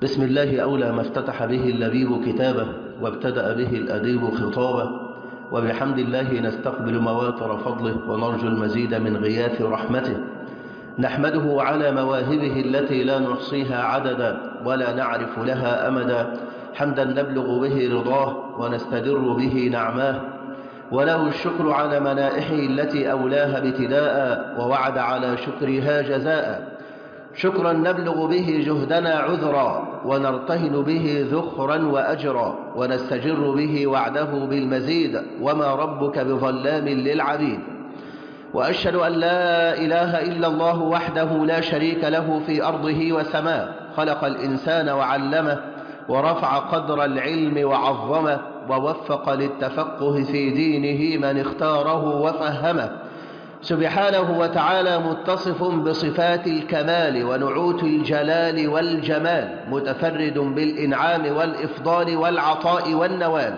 بسم الله أولى ما افتتح به اللبيب كتابه وابتدأ به الأديب خطابه وبحمد الله نستقبل مواتر فضله ونرجو المزيد من غياث رحمته نحمده على مواهبه التي لا نحصيها عددا ولا نعرف لها أمدا حمدا نبلغ به رضاه ونستدر به نعماه وله الشكر على منائحه التي أولاها ابتداء ووعد على شكرها جزاء شكرا نبلغ به جهدنا عذرا ونرتهن به ذخرا وأجرا ونستجر به وعده بالمزيد وما ربك بظلام للعبيد وأشهد أن لا إله إلا الله وحده لا شريك له في أرضه وسماه خلق الإنسان وعلمه ورفع قدر العلم وعظمه ووفق للتفقه في دينه من اختاره وفهمه سبحانه وتعالى متصف بصفات الكمال ونعوت الجلال والجمال متفرد بالإنعام والإفضال والعطاء والنوال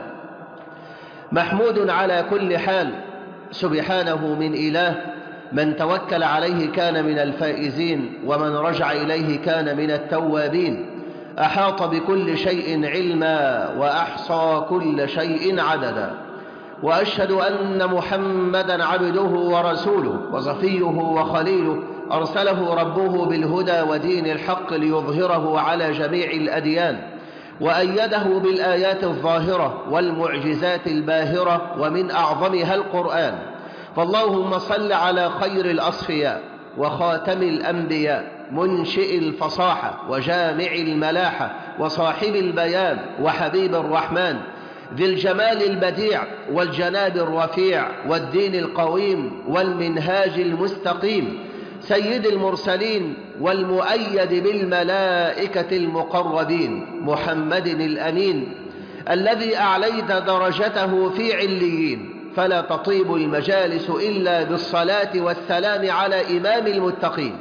محمود على كل حال سبحانه من إله من توكل عليه كان من الفائزين ومن رجع إليه كان من التوابين أحاط بكل شيء علما وأحصى كل شيء عددا وأشهد أن محمدا عبده ورسوله وصفيه وخليله أرسله ربه بالهدى ودين الحق ليظهره على جميع الأديان وأيده بالآيات الظاهرة والمعجزات الباهرة ومن أعظمها القرآن فاللهم صل على خير الأصفياء وخاتم الأنبياء منشئ الفصاحة وجامع الملاحة وصاحب البيان وحبيب الرحمن ذي الجمال البديع والجناب الرفيع والدين القويم والمنهاج المستقيم سيد المرسلين والمؤيد بالملائكة المقربين محمد الأمين الذي أعليت درجته في عليين فلا تطيب المجالس إلا بالصلاة والسلام على إمام المتقين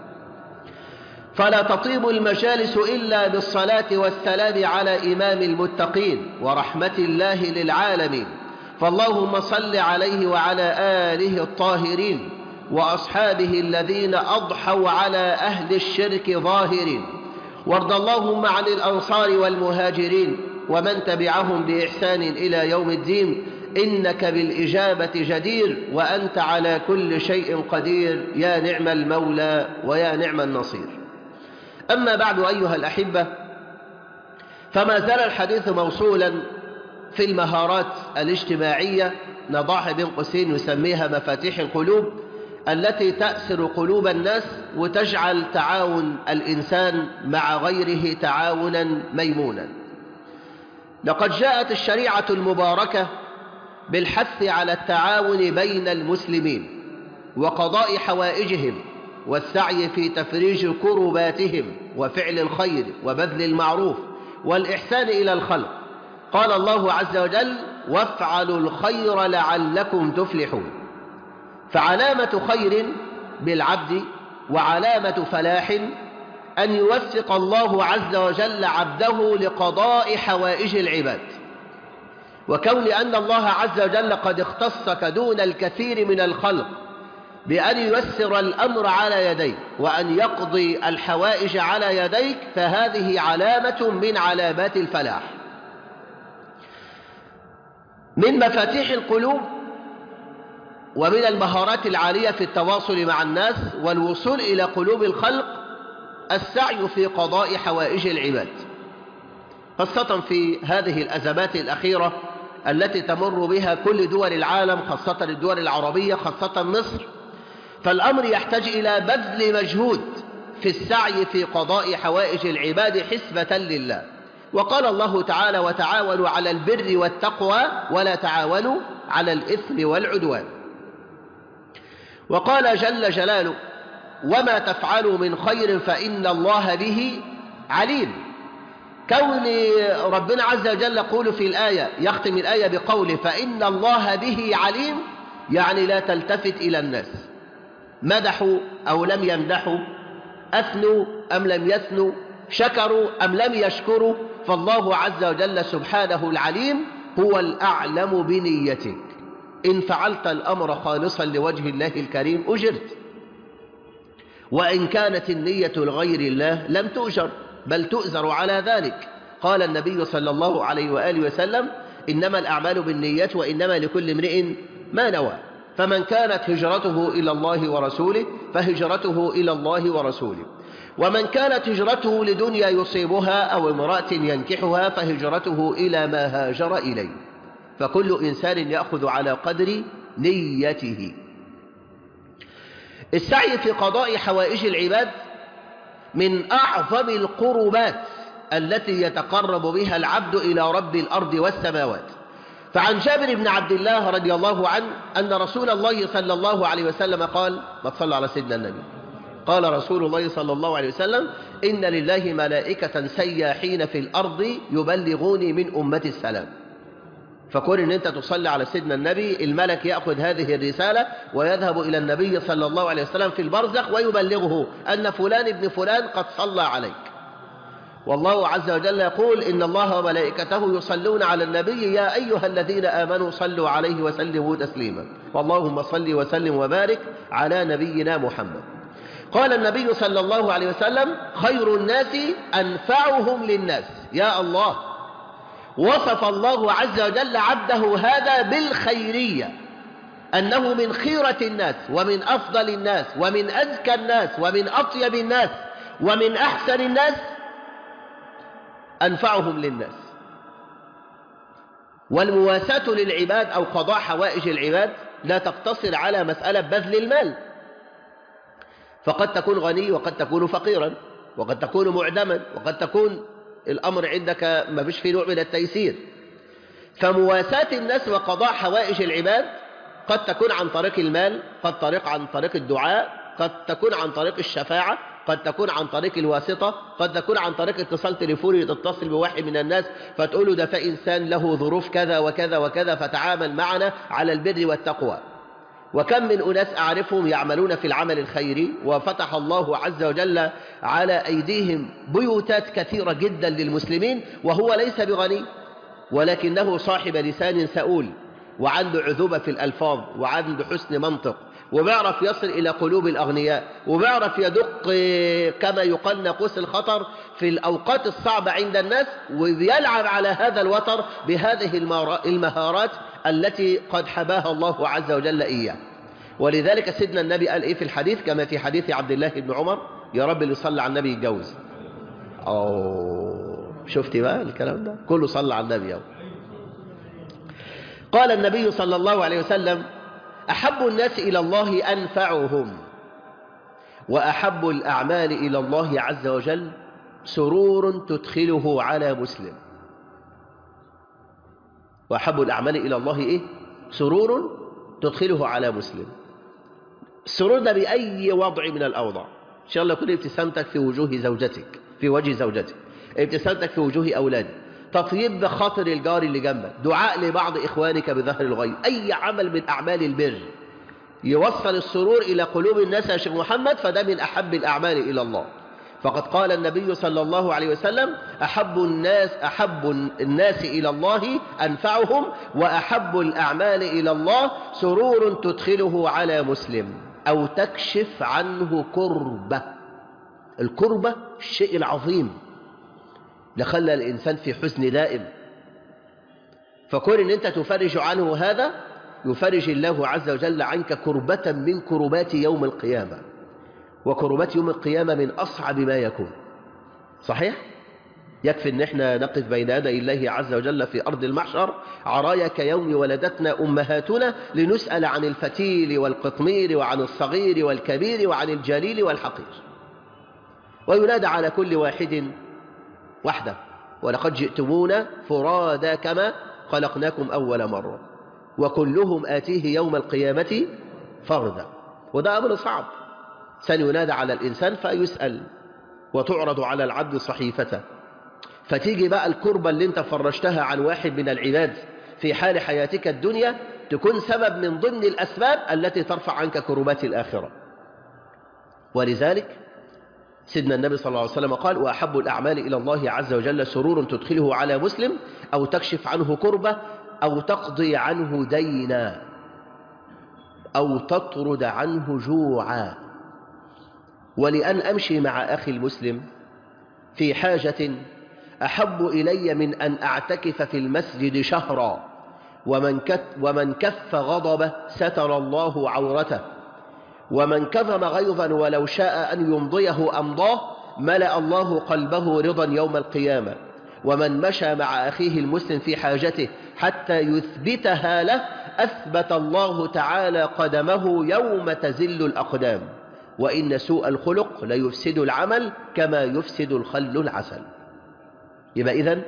فلا تطيب المجالس إلا بالصلاة والسلام على إمام المتقين ورحمة الله للعالمين فاللهم صل عليه وعلى آله الطاهرين وأصحابه الذين أضحوا على أهل الشرك ظاهرين وارض اللهم عن الأنصار والمهاجرين ومن تبعهم بإحسان إلى يوم الدين إنك بالإجابة جدير وأنت على كل شيء قدير يا نعم المولى ويا نعم النصير أما بعد أيها الأحبة فما زال الحديث موصولا في المهارات الاجتماعية نضعها بين قوسين يسميها مفاتيح القلوب التي تأسر قلوب الناس وتجعل تعاون الإنسان مع غيره تعاونا ميمونا لقد جاءت الشريعة المباركة بالحث على التعاون بين المسلمين وقضاء حوائجهم والسعي في تفريج كرباتهم وفعل الخير وبذل المعروف والإحسان إلى الخلق قال الله عز وجل وافعلوا الخير لعلكم تفلحون فعلامة خير بالعبد وعلامة فلاح أن يوفق الله عز وجل عبده لقضاء حوائج العباد وكون أن الله عز وجل قد اختصك دون الكثير من الخلق بأن ييسر الأمر على يديك وأن يقضي الحوائج على يديك فهذه علامة من علامات الفلاح من مفاتيح القلوب ومن المهارات العالية في التواصل مع الناس والوصول إلى قلوب الخلق السعي في قضاء حوائج العباد خاصة في هذه الأزمات الأخيرة التي تمر بها كل دول العالم خاصة الدول العربية خاصة مصر فالأمر يحتاج إلى بذل مجهود في السعي في قضاء حوائج العباد حسبة لله وقال الله تعالى وتعاونوا على البر والتقوى ولا تعاونوا على الإثم والعدوان وقال جل جلاله وما تفعلوا من خير فإن الله به عليم كون ربنا عز وجل يقول في الآية يختم الآية بقوله فإن الله به عليم يعني لا تلتفت إلى الناس مدحوا أو لم يمدحوا أثنوا أم لم يثنوا شكروا أم لم يشكروا فالله عز وجل سبحانه العليم هو الأعلم بنيتك إن فعلت الأمر خالصا لوجه الله الكريم أجرت وإن كانت النية لغير الله لم تؤجر بل تؤزر على ذلك قال النبي صلى الله عليه وآله وسلم إنما الأعمال بالنيات وإنما لكل امرئ ما نوى فمن كانت هجرته إلى الله ورسوله فهجرته إلى الله ورسوله ومن كانت هجرته لدنيا يصيبها أو امرأة ينكحها فهجرته إلى ما هاجر إليه فكل إنسان يأخذ على قدر نيته السعي في قضاء حوائج العباد من أعظم القربات التي يتقرب بها العبد إلى رب الأرض والسماوات فعن جابر بن عبد الله رضي الله عنه أن رسول الله صلى الله عليه وسلم قال ما تصلى على سيدنا النبي قال رسول الله صلى الله عليه وسلم إن لله ملائكة سياحين في الأرض يبلغوني من أمة السلام فكون ان انت تصلي على سيدنا النبي الملك يأخذ هذه الرسالة ويذهب إلى النبي صلى الله عليه وسلم في البرزخ ويبلغه أن فلان ابن فلان قد صلى عليك والله عز وجل يقول إن الله وملائكته يصلون على النبي يا أيها الذين آمنوا صلوا عليه وسلموا تسليما واللهم صل وسلم وبارك على نبينا محمد قال النبي صلى الله عليه وسلم خير الناس أنفعهم للناس يا الله وصف الله عز وجل عبده هذا بالخيرية أنه من خيرة الناس ومن أفضل الناس ومن أزكى الناس ومن أطيب الناس ومن أحسن الناس أنفعهم للناس والمواساة للعباد أو قضاء حوائج العباد لا تقتصر على مسألة بذل المال فقد تكون غني وقد تكون فقيرا وقد تكون معدما وقد تكون الأمر عندك ما فيش فيه نوع من التيسير فمواساة الناس وقضاء حوائج العباد قد تكون عن طريق المال قد طريق عن طريق الدعاء قد تكون عن طريق الشفاعة قد تكون عن طريق الواسطة قد تكون عن طريق اتصال تليفوني تتصل بواحد من الناس فتقول له ده فإنسان له ظروف كذا وكذا وكذا فتعامل معنا على البر والتقوى وكم من أناس أعرفهم يعملون في العمل الخيري وفتح الله عز وجل على أيديهم بيوتات كثيرة جدا للمسلمين وهو ليس بغني ولكنه صاحب لسان سؤول وعنده عذوبة في الألفاظ وعنده حسن منطق وبيعرف يصل إلى قلوب الأغنياء وبيعرف يدق كما يقال ناقوس الخطر في الأوقات الصعبة عند الناس وبيلعب على هذا الوتر بهذه المهارات التي قد حباها الله عز وجل إياه ولذلك سيدنا النبي قال إيه في الحديث كما في حديث عبد الله بن عمر يا رب اللي صلى على النبي يتجوز أوه شفتي بقى الكلام ده كله صلى على النبي يوم. قال النبي صلى الله عليه وسلم أحب الناس إلى الله أنفعهم وأحب الأعمال إلى الله عز وجل سرور تدخله على مسلم وأحب الأعمال إلى الله إيه؟ سرور تدخله على مسلم السرور ده بأي وضع من الأوضاع إن شاء الله يكون ابتسامتك في وجوه زوجتك في وجه زوجتك ابتسامتك في وجوه أولادك تطيب خاطر الجار اللي جنبك دعاء لبعض إخوانك بظهر الغيب أي عمل من أعمال البر يوصل السرور إلى قلوب الناس يا شيخ محمد فده من أحب الأعمال إلى الله فقد قال النبي صلى الله عليه وسلم أحب الناس أحب الناس إلى الله أنفعهم وأحب الأعمال إلى الله سرور تدخله على مسلم أو تكشف عنه كربة الكربة الشيء العظيم لخلى الإنسان في حزن دائم فكون أن أنت تفرج عنه هذا يفرج الله عز وجل عنك كربة من كربات يوم القيامة وكربات يوم القيامة من أصعب ما يكون صحيح؟ يكفي أن احنا نقف بين يدي الله عز وجل في أرض المحشر عرايا كيوم ولدتنا أمهاتنا لنسأل عن الفتيل والقطمير وعن الصغير والكبير وعن الجليل والحقير وينادى على كل واحد وحده ولقد جئتمونا فرادا كما خلقناكم أول مرة وكلهم آتيه يوم القيامة فردا وده أمر صعب سينادى على الإنسان فيسأل وتعرض على العبد صحيفته فتيجي بقى الكربة اللي انت فرشتها عن واحد من العباد في حال حياتك الدنيا تكون سبب من ضمن الأسباب التي ترفع عنك كربات الآخرة ولذلك سيدنا النبي صلى الله عليه وسلم قال وأحب الأعمال إلى الله عز وجل سرور تدخله على مسلم أو تكشف عنه كربة أو تقضي عنه دينا أو تطرد عنه جوعا ولأن أمشي مع أخي المسلم في حاجة أحب إلي من أن أعتكف في المسجد شهرا ومن, كت ومن كف غضبه ستر الله عورته ومن كظم غيظا ولو شاء أن يمضيه أمضاه ملأ الله قلبه رضا يوم القيامة ومن مشى مع أخيه المسلم في حاجته حتى يثبتها له أثبت الله تعالى قدمه يوم تزل الأقدام وإن سوء الخلق ليفسد العمل كما يفسد الخل العسل يبقى إذن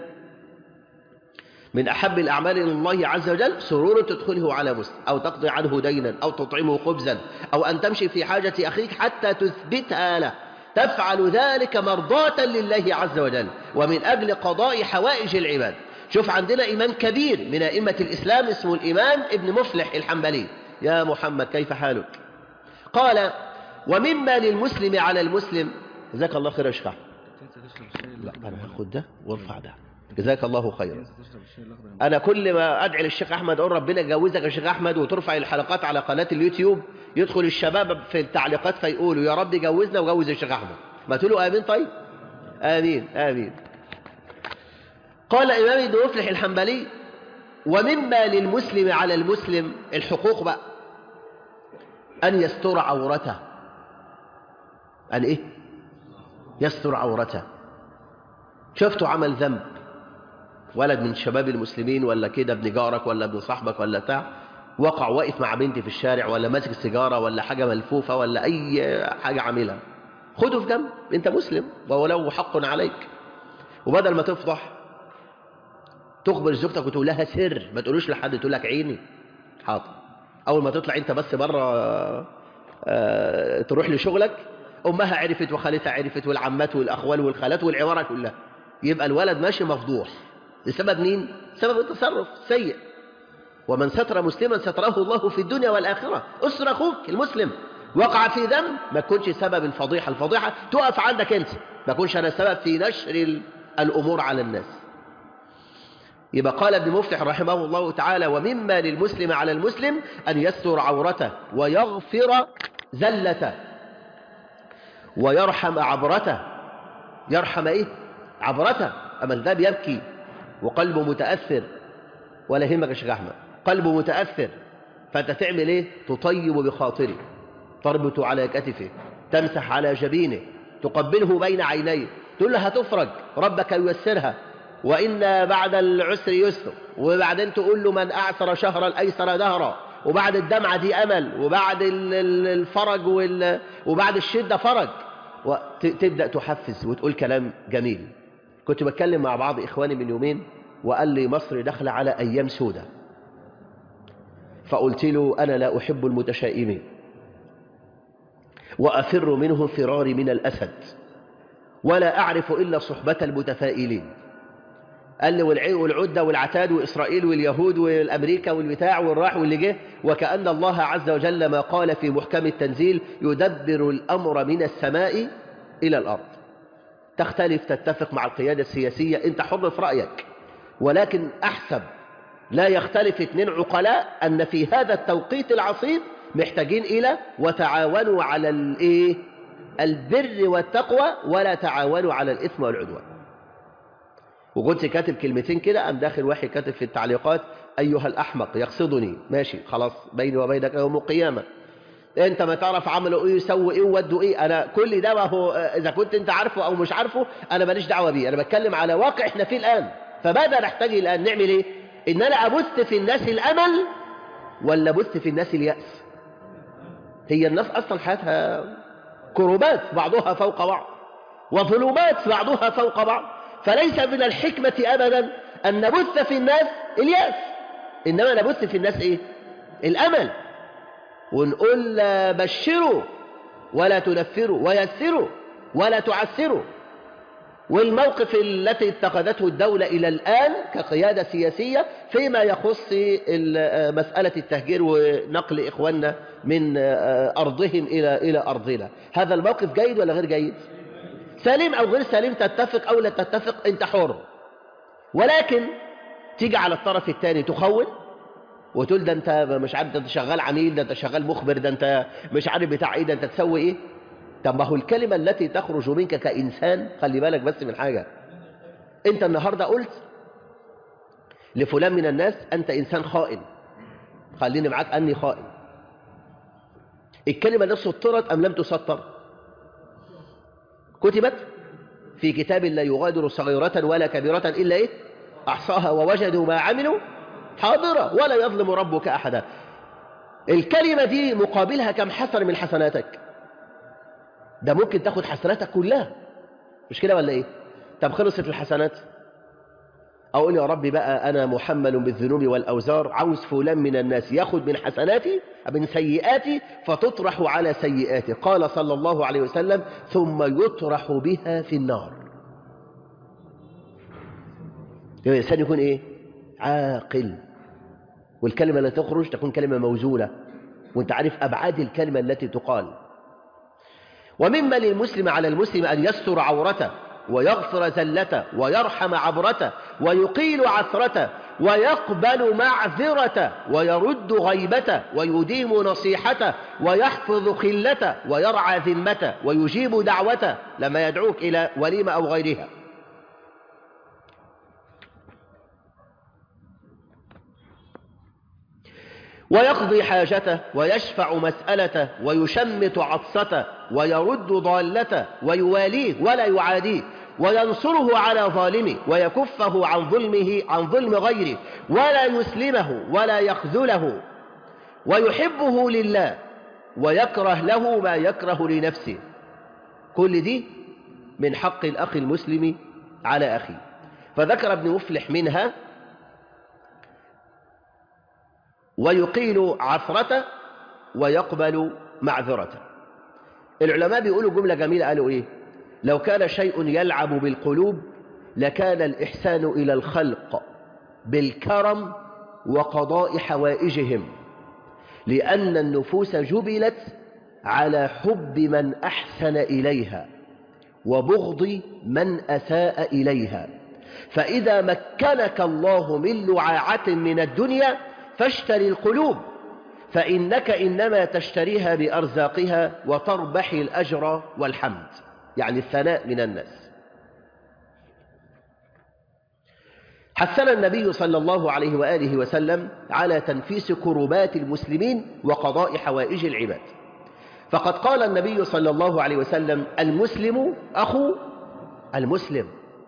من أحب الأعمال إلى الله عز وجل سرور تدخله على مسلم أو تقضي عنه دينا أو تطعمه خبزا أو أن تمشي في حاجة أخيك حتى تثبتها له تفعل ذلك مرضاة لله عز وجل ومن أجل قضاء حوائج العباد شوف عندنا إمام كبير من أئمة الإسلام اسمه الإمام ابن مفلح الحنبلي يا محمد كيف حالك قال ومما للمسلم على المسلم جزاك الله خير اشفع لا انا هاخد ده وارفع ده جزاك الله خيرا انا كل ما ادعي للشيخ احمد اقول ربنا يجوزك يا شيخ احمد وترفع الحلقات على قناه اليوتيوب يدخل الشباب في التعليقات فيقولوا يا رب جوزنا وجوز الشيخ احمد ما تقولوا امين طيب امين امين قال امام ابن مفلح الحنبلي ومما للمسلم على المسلم الحقوق بقى ان يستر عورته أن إيه يستر عورته شفته عمل ذنب ولد من شباب المسلمين ولا كده ابن جارك ولا ابن صاحبك ولا بتاع وقع واقف مع بنتي في الشارع ولا ماسك سيجاره ولا حاجه ملفوفه ولا اي حاجه عاملها خده في جنب انت مسلم ولو حق عليك وبدل ما تفضح تخبر زوجتك وتقول لها سر ما تقولوش لحد تقول لك عيني حاضر اول ما تطلع انت بس بره آه تروح لشغلك امها عرفت وخالتها عرفت والعمات والاخوال والخالات والعماره كلها يبقى الولد ماشي مفضوح لسبب مين سبب التصرف سيء ومن ستر مسلما ستره الله في الدنيا والاخره اسر اخوك المسلم وقع في ذنب ما تكونش سبب الفضيحه الفضيحه تقف عندك انت ما تكونش انا السبب في نشر الامور على الناس يبقى قال ابن مفلح رحمه الله تعالى ومما للمسلم على المسلم أن يستر عورته ويغفر زلته ويرحم عبرته يرحم ايه عبرته اما ده بيبكي وقلبه متاثر ولا يهمك يا شيخ احمد قلبه متاثر فانت تعمل ايه تطيب بخاطره تربط على كتفه تمسح على جبينه تقبله بين عينيه تقول له هتفرج ربك ييسرها وإن بعد العسر يسر وبعدين تقول له من أعسر شهرا أيسر دهرا وبعد الدمعة دي أمل وبعد الفرج وبعد الشدة فرج وتبدأ تحفز وتقول كلام جميل كنت بتكلم مع بعض إخواني من يومين وقال لي مصر داخله على أيام سودة فقلت له أنا لا أحب المتشائمين وأفر منهم فراري من الأسد ولا أعرف إلا صحبة المتفائلين قال لي والعين والعدة والعتاد وإسرائيل واليهود والأمريكا والبتاع والراح واللي جه وكأن الله عز وجل ما قال في محكم التنزيل يدبر الأمر من السماء إلى الأرض تختلف تتفق مع القيادة السياسية أنت حر في رأيك ولكن أحسب لا يختلف اثنين عقلاء أن في هذا التوقيت العصيب محتاجين إلى وتعاونوا على الإيه؟ البر والتقوى ولا تعاونوا على الإثم والعدوان وكنت كاتب كلمتين كده قام داخل واحد كاتب في التعليقات أيها الأحمق يقصدني ماشي خلاص بيني وبينك يوم القيامة انت ما تعرف عملوا ايه يسووا ايه وودوا ايه انا كل ده ما هو اذا كنت انت عارفه او مش عارفه انا ماليش دعوه بيه انا بتكلم على واقع احنا فيه الان فماذا نحتاج الان نعمل ايه ان انا ابث في الناس الامل ولا ابث في الناس الياس هي الناس اصلا حياتها كروبات بعضها فوق بعض وظلمات بعضها فوق بعض فليس من الحكمة أبدا أن نبث في الناس اليأس إنما نبث في الناس إيه الأمل ونقول بشروا ولا تنفروا ويسروا ولا تعسروا والموقف التي اتخذته الدولة إلى الآن كقيادة سياسية فيما يخص مسألة التهجير ونقل إخواننا من أرضهم إلى إلى أرضنا هذا الموقف جيد ولا غير جيد سليم أو غير سليم تتفق أو لا تتفق أنت حر ولكن تيجي على الطرف الثاني تخون وتقول ده أنت مش عارف ده أنت شغال عميل ده أنت شغال مخبر ده أنت مش عارف بتاع إيه ده أنت تسوي إيه طب ما هو الكلمة التي تخرج منك كإنسان خلي بالك بس من حاجة أنت النهاردة قلت لفلان من الناس أنت إنسان خائن خليني معاك أني خائن الكلمة دي سطرت أم لم تسطر كتبت في كتاب لا يغادر صغيرة ولا كبيرة إلا إيه أحصاها ووجدوا ما عملوا حاضرة ولا يظلم ربك أحدا الكلمة دي مقابلها كم حسن من حسناتك ده ممكن تاخد حسناتك كلها مش كده ولا ايه طب خلصت الحسنات اقول يا ربي بقى انا محمل بالذنوب والاوزار عاوز فلان من الناس ياخد من حسناتي من سيئاتي فتطرح على سيئاتي قال صلى الله عليه وسلم ثم يطرح بها في النار الانسان يكون ايه عاقل والكلمه التي تخرج تكون كلمه موزونه وانت عارف ابعاد الكلمه التي تقال ومما للمسلم على المسلم أن يستر عورته ويغفر زلته ويرحم عبرته ويقيل عثرته ويقبل معذرته ويرد غيبته ويديم نصيحته ويحفظ خلته ويرعى ذمته ويجيب دعوته لما يدعوك إلى وليمة أو غيرها ويقضي حاجته ويشفع مسألته ويشمت عطسته ويرد ضالته ويواليه ولا يعاديه وينصره على ظالمه ويكفه عن ظلمه عن ظلم غيره ولا يسلمه ولا يخذله ويحبه لله ويكره له ما يكره لنفسه كل دي من حق الأخ المسلم على أخيه فذكر ابن مفلح منها ويقيل عثرته ويقبل معذرته العلماء بيقولوا جملة جميلة قالوا إيه لو كان شيء يلعب بالقلوب لكان الإحسان إلى الخلق بالكرم وقضاء حوائجهم لأن النفوس جبلت على حب من أحسن إليها وبغض من أساء إليها فإذا مكنك الله من لعاعة من الدنيا فاشتري القلوب فإنك إنما تشتريها بأرزاقها وتربح الأجر والحمد يعني الثناء من الناس حثنا النبي صلى الله عليه وآله وسلم على تنفيس كربات المسلمين وقضاء حوائج العباد فقد قال النبي صلى الله عليه وسلم المسلم أخو المسلم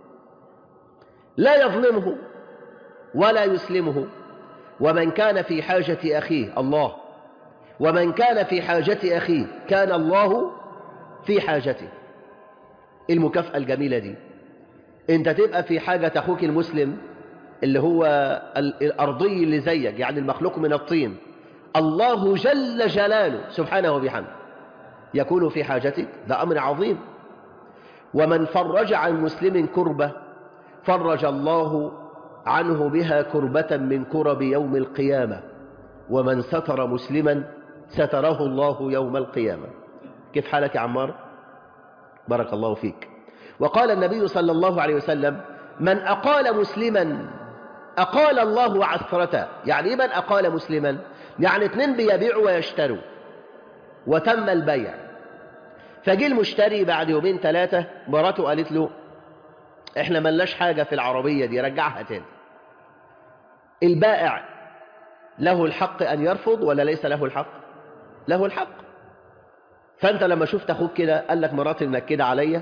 لا يظلمه ولا يسلمه ومن كان في حاجة أخيه الله ومن كان في حاجة أخيه كان الله في حاجته المكافأة الجميلة دي انت تبقى في حاجة أخوك المسلم اللي هو الأرضي اللي زيك يعني المخلوق من الطين الله جل جلاله سبحانه وبحمده يكون في حاجتك ده أمر عظيم ومن فرج عن مسلم كربة فرج الله عنه بها كربة من كرب يوم القيامة ومن ستر مسلما ستره الله يوم القيامة كيف حالك يا عمار بارك الله فيك وقال النبي صلى الله عليه وسلم من أقال مسلما أقال الله عثرته يعني إيه من أقال مسلما يعني اتنين بيبيعوا ويشتروا وتم البيع فجي المشتري بعد يومين ثلاثة مراته قالت له احنا ملناش حاجة في العربية دي رجعها تاني البائع له الحق أن يرفض ولا ليس له الحق له الحق فأنت لما شفت أخوك كده قال لك مراتي منكدة عليا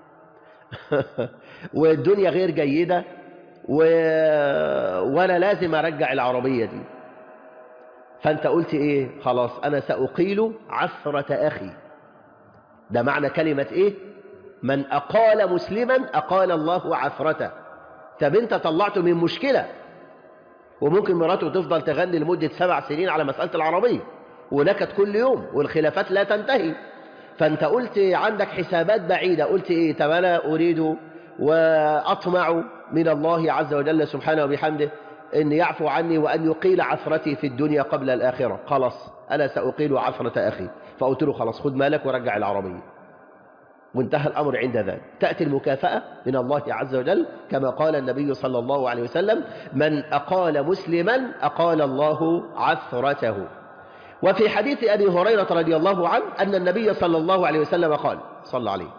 والدنيا غير جيدة و... وأنا لازم أرجع العربية دي فأنت قلت إيه خلاص أنا سأقيل عثرة أخي ده معنى كلمة إيه من أقال مسلما أقال الله عثرته طب أنت طلعته من مشكلة وممكن مراته تفضل تغني لمدة سبع سنين على مسألة العربية ونكت كل يوم والخلافات لا تنتهي فأنت قلت عندك حسابات بعيدة قلت إيه طب أنا أريد وأطمع من الله عز وجل سبحانه وبحمده أن يعفو عني وأن يقيل عثرتي في الدنيا قبل الآخرة خلاص أنا سأقيل عثرة أخي فقلت له خلاص خد مالك ورجع العربية وانتهى الأمر عند ذلك تأتي المكافأة من الله عز وجل كما قال النبي صلى الله عليه وسلم من أقال مسلما أقال الله عثرته وفي حديث أبي هريرة رضي الله عنه أن النبي صلى الله عليه وسلم قال صلى عليه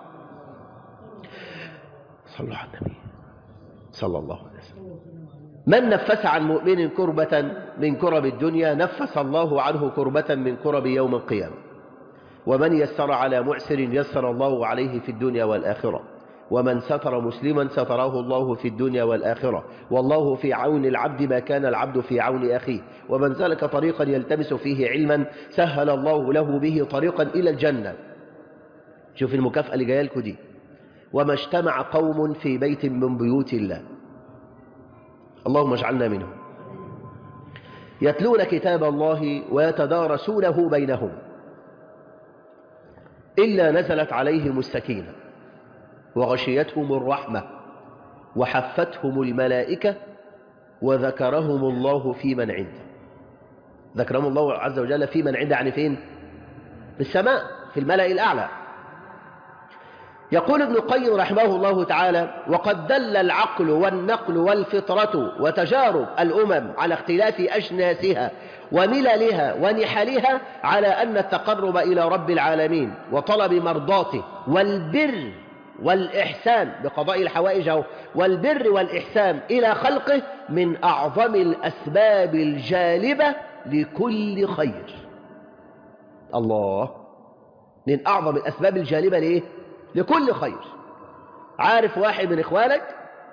صلى على النبي صلى الله عليه وسلم من نفس عن مؤمن كربة من كرب الدنيا نفس الله عنه كربة من كرب يوم القيامة ومن يسر على معسر يسر الله عليه في الدنيا والآخرة ومن ستر مسلما ستره الله في الدنيا والآخرة والله في عون العبد ما كان العبد في عون أخيه ومن سلك طريقا يلتمس فيه علما سهل الله له به طريقا إلى الجنة شوف المكافأة اللي جايه لكم دي وما اجتمع قوم في بيت من بيوت الله اللهم اجعلنا منهم يتلون كتاب الله ويتدارسونه بينهم إلا نزلت عليهم السكينة وغشيتهم الرحمة وحفتهم الملائكة وذكرهم الله في من عنده ذكرهم الله عز وجل في من عنده يعني فين في السماء في الملأ الأعلى يقول ابن القيم رحمه الله تعالى وقد دل العقل والنقل والفطرة وتجارب الأمم على اختلاف أجناسها ومللها ونحلها على أن التقرب إلى رب العالمين وطلب مرضاته والبر والإحسان بقضاء الحوائج والبر والإحسان إلى خلقه من أعظم الأسباب الجالبة لكل خير الله من أعظم الأسباب الجالبة لإيه؟ لكل خير عارف واحد من إخوانك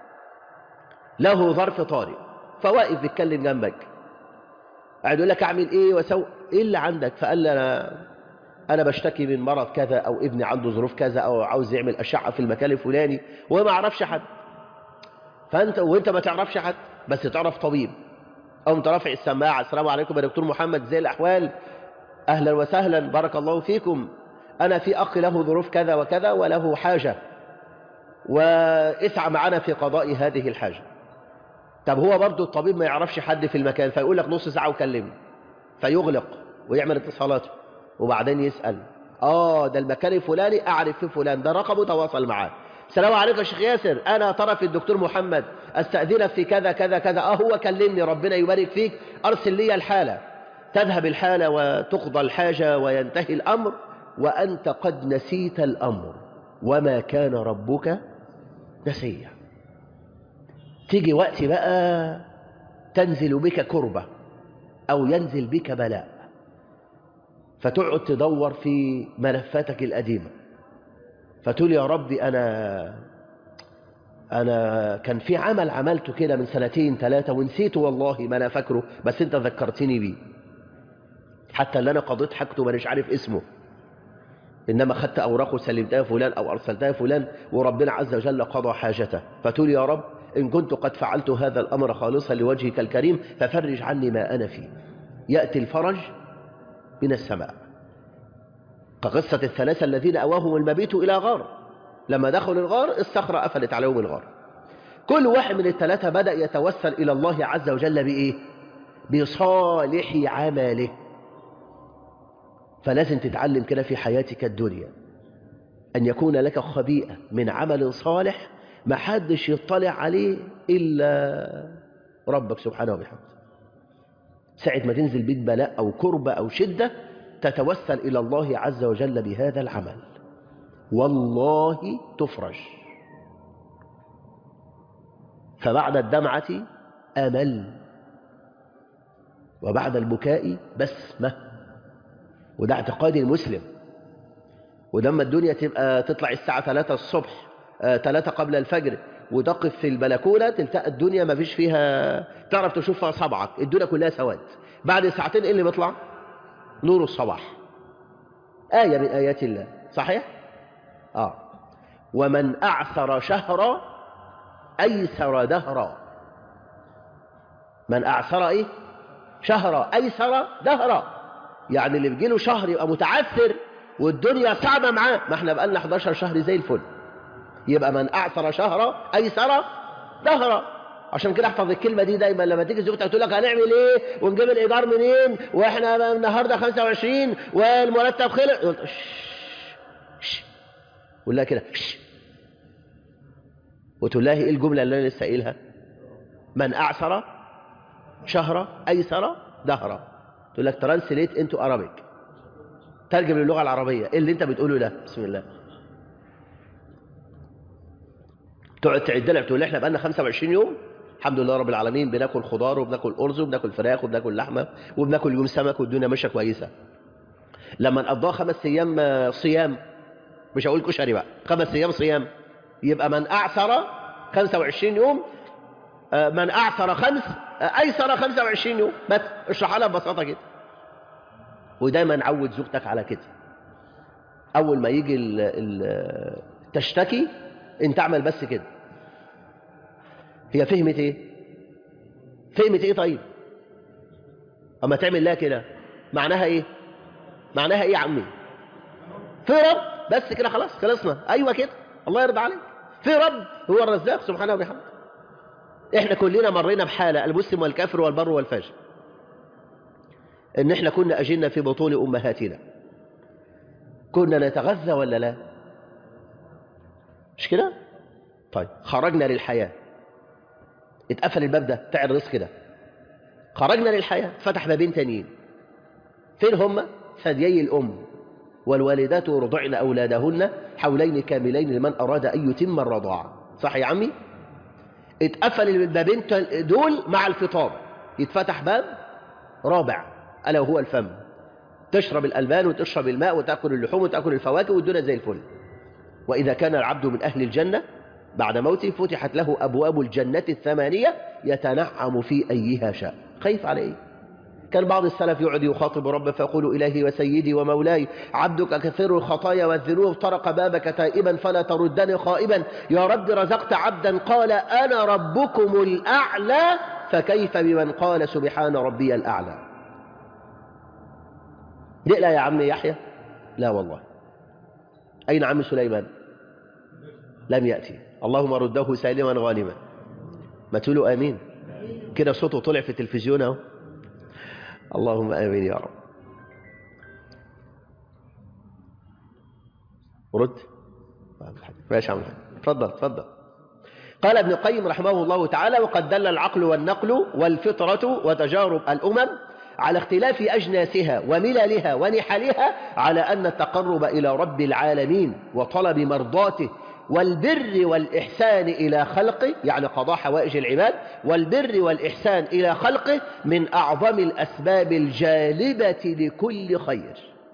له ظرف طارئ فواقف بيتكلم جنبك قاعد يقول لك أعمل إيه وسوي إيه اللي عندك فقال لي أنا أنا بشتكي من مرض كذا أو ابني عنده ظروف كذا أو عاوز يعمل أشعة في المكان الفلاني وما أعرفش حد فأنت وأنت ما تعرفش حد بس تعرف طبيب أو أنت رافع السماعة السلام عليكم يا دكتور محمد زي الأحوال أهلا وسهلا بارك الله فيكم أنا في أخ له ظروف كذا وكذا وله حاجة واسعى معنا في قضاء هذه الحاجة طب هو برضو الطبيب ما يعرفش حد في المكان فيقول لك نص ساعة وكلمني فيغلق ويعمل اتصالاته وبعدين يسأل آه ده المكان الفلاني أعرف فيه فلان ده رقمه تواصل معاه السلام عليكم يا شيخ ياسر أنا طرف الدكتور محمد أستأذنك في كذا كذا كذا آه هو كلمني ربنا يبارك فيك أرسل لي الحالة تذهب الحالة وتقضى الحاجة وينتهي الأمر وأنت قد نسيت الأمر وما كان ربك نسيا تيجي وقت بقى تنزل بك كربة أو ينزل بك بلاء فتقعد تدور في ملفاتك القديمة فتقول يا ربي أنا أنا كان في عمل عملته كده من سنتين ثلاثة ونسيته والله ما أنا فاكره بس أنت ذكرتني بيه حتى اللي أنا قضيت حاجته مانيش عارف اسمه إنما خدت أوراقه سلمتها فلان أو أرسلتها فلان وربنا عز وجل قضى حاجته فتقول يا رب إن كنت قد فعلت هذا الأمر خالصا لوجهك الكريم ففرج عني ما أنا فيه يأتي الفرج من السماء كقصة الثلاثة الذين أواهم المبيت إلى غار لما دخلوا الغار الصخرة قفلت عليهم الغار كل واحد من الثلاثة بدأ يتوسل إلى الله عز وجل بإيه؟ بصالح عمله فلازم تتعلم كده في حياتك الدنيا أن يكون لك خبيئة من عمل صالح ما حدش يطلع عليه إلا ربك سبحانه وبحمده ساعة ما تنزل بيك بلاء أو كربة أو شدة تتوسل إلى الله عز وجل بهذا العمل والله تفرج فبعد الدمعة أمل وبعد البكاء بسمة وده اعتقاد المسلم ولما الدنيا تبقى تطلع الساعة 3 الصبح 3 قبل الفجر وتقف في البلكونة تلتقى الدنيا ما فيش فيها تعرف تشوف فيها صبعك الدنيا كلها سواد بعد ساعتين ايه اللي بيطلع نور الصباح آية من آيات الله صحيح آه ومن أعثر شهرا أيسر دهرا من أعثر إيه شهرا أيسر دهرا يعني اللي بيجيله شهر يبقى متعثر والدنيا صعبة معاه ما احنا بقالنا 11 شهر زي الفل يبقى من أعثر شهرا أيسر دهرا عشان كده احفظ الكلمة دي دايما لما تيجي زوجتك تقول لك هنعمل ايه ونجيب الإيجار منين واحنا النهاردة 25 والمرتب خلص قول لها كده وتقول لها ايه الجملة اللي انا لسه قايلها من أعثر شهر أيسر دهرا تقول لك ترانسليت انتو ارابيك ترجم للغه العربيه ايه اللي انت بتقوله ده بسم الله تقعد تعد لها تقول لي احنا بقالنا 25 يوم الحمد لله رب العالمين بناكل خضار وبناكل ارز وبناكل فراخ وبناكل لحمه وبناكل يوم سمك والدنيا ماشيه كويسه لما نقضيها خمس ايام صيام مش هقول كشري بقى خمس ايام صيام يبقى من اعثر 25 يوم من اعثر خمس ايسر 25 يوم بس اشرحها لها ببساطه كده ودايما عود زوجتك على كده اول ما يجي ال ال تشتكي انت اعمل بس كده هي فهمت ايه فهمت ايه طيب اما تعمل لها كده معناها ايه معناها ايه يا عمي في رب بس كده خلاص خلصنا ايوه كده الله يرضى عليك في رب هو الرزاق سبحانه وبحمده احنا كلنا مرينا بحاله المسلم والكافر والبر والفاجر ان احنا كنا اجلنا في بطون امهاتنا كنا نتغذى ولا لا مش كده طيب خرجنا للحياه اتقفل الباب ده بتاع الرزق ده خرجنا للحياه فتح بابين تانيين فين هم ثديي الام والوالدات يرضعن اولادهن حولين كاملين لمن اراد ان يتم الرضاعه صح يا عمي اتقفل البابين دول مع الفطار يتفتح باب رابع الا وهو الفم تشرب الالبان وتشرب الماء وتاكل اللحوم وتاكل الفواكه والدنيا زي الفل واذا كان العبد من اهل الجنه بعد موته فتحت له ابواب الجنه الثمانيه يتنعم في ايها شاء خايف على ايه كان بعض السلف يقعد يخاطب ربه فيقول إلهي وسيدي ومولاي عبدك كثير الخطايا والذنوب طرق بابك تائبا فلا تردني خائبا يا رب رزقت عبدا قال أنا ربكم الأعلى فكيف بمن قال سبحان ربي الأعلى لا يا عم يحيى لا والله أين عم سليمان لم يأتي اللهم رده سالما غانما ما تقولوا آمين كده صوته طلع في التلفزيون اهو اللهم آمين يا رب رد ماشي عم تفضل تفضل قال ابن القيم رحمه الله تعالى وقد دل العقل والنقل والفطرة وتجارب الأمم على اختلاف أجناسها ومللها ونحلها على أن التقرب إلى رب العالمين وطلب مرضاته والبر والإحسان إلى خلقه يعني قضاء حوائج العباد والبر والإحسان إلى خلقه من أعظم الأسباب الجالبة لكل خير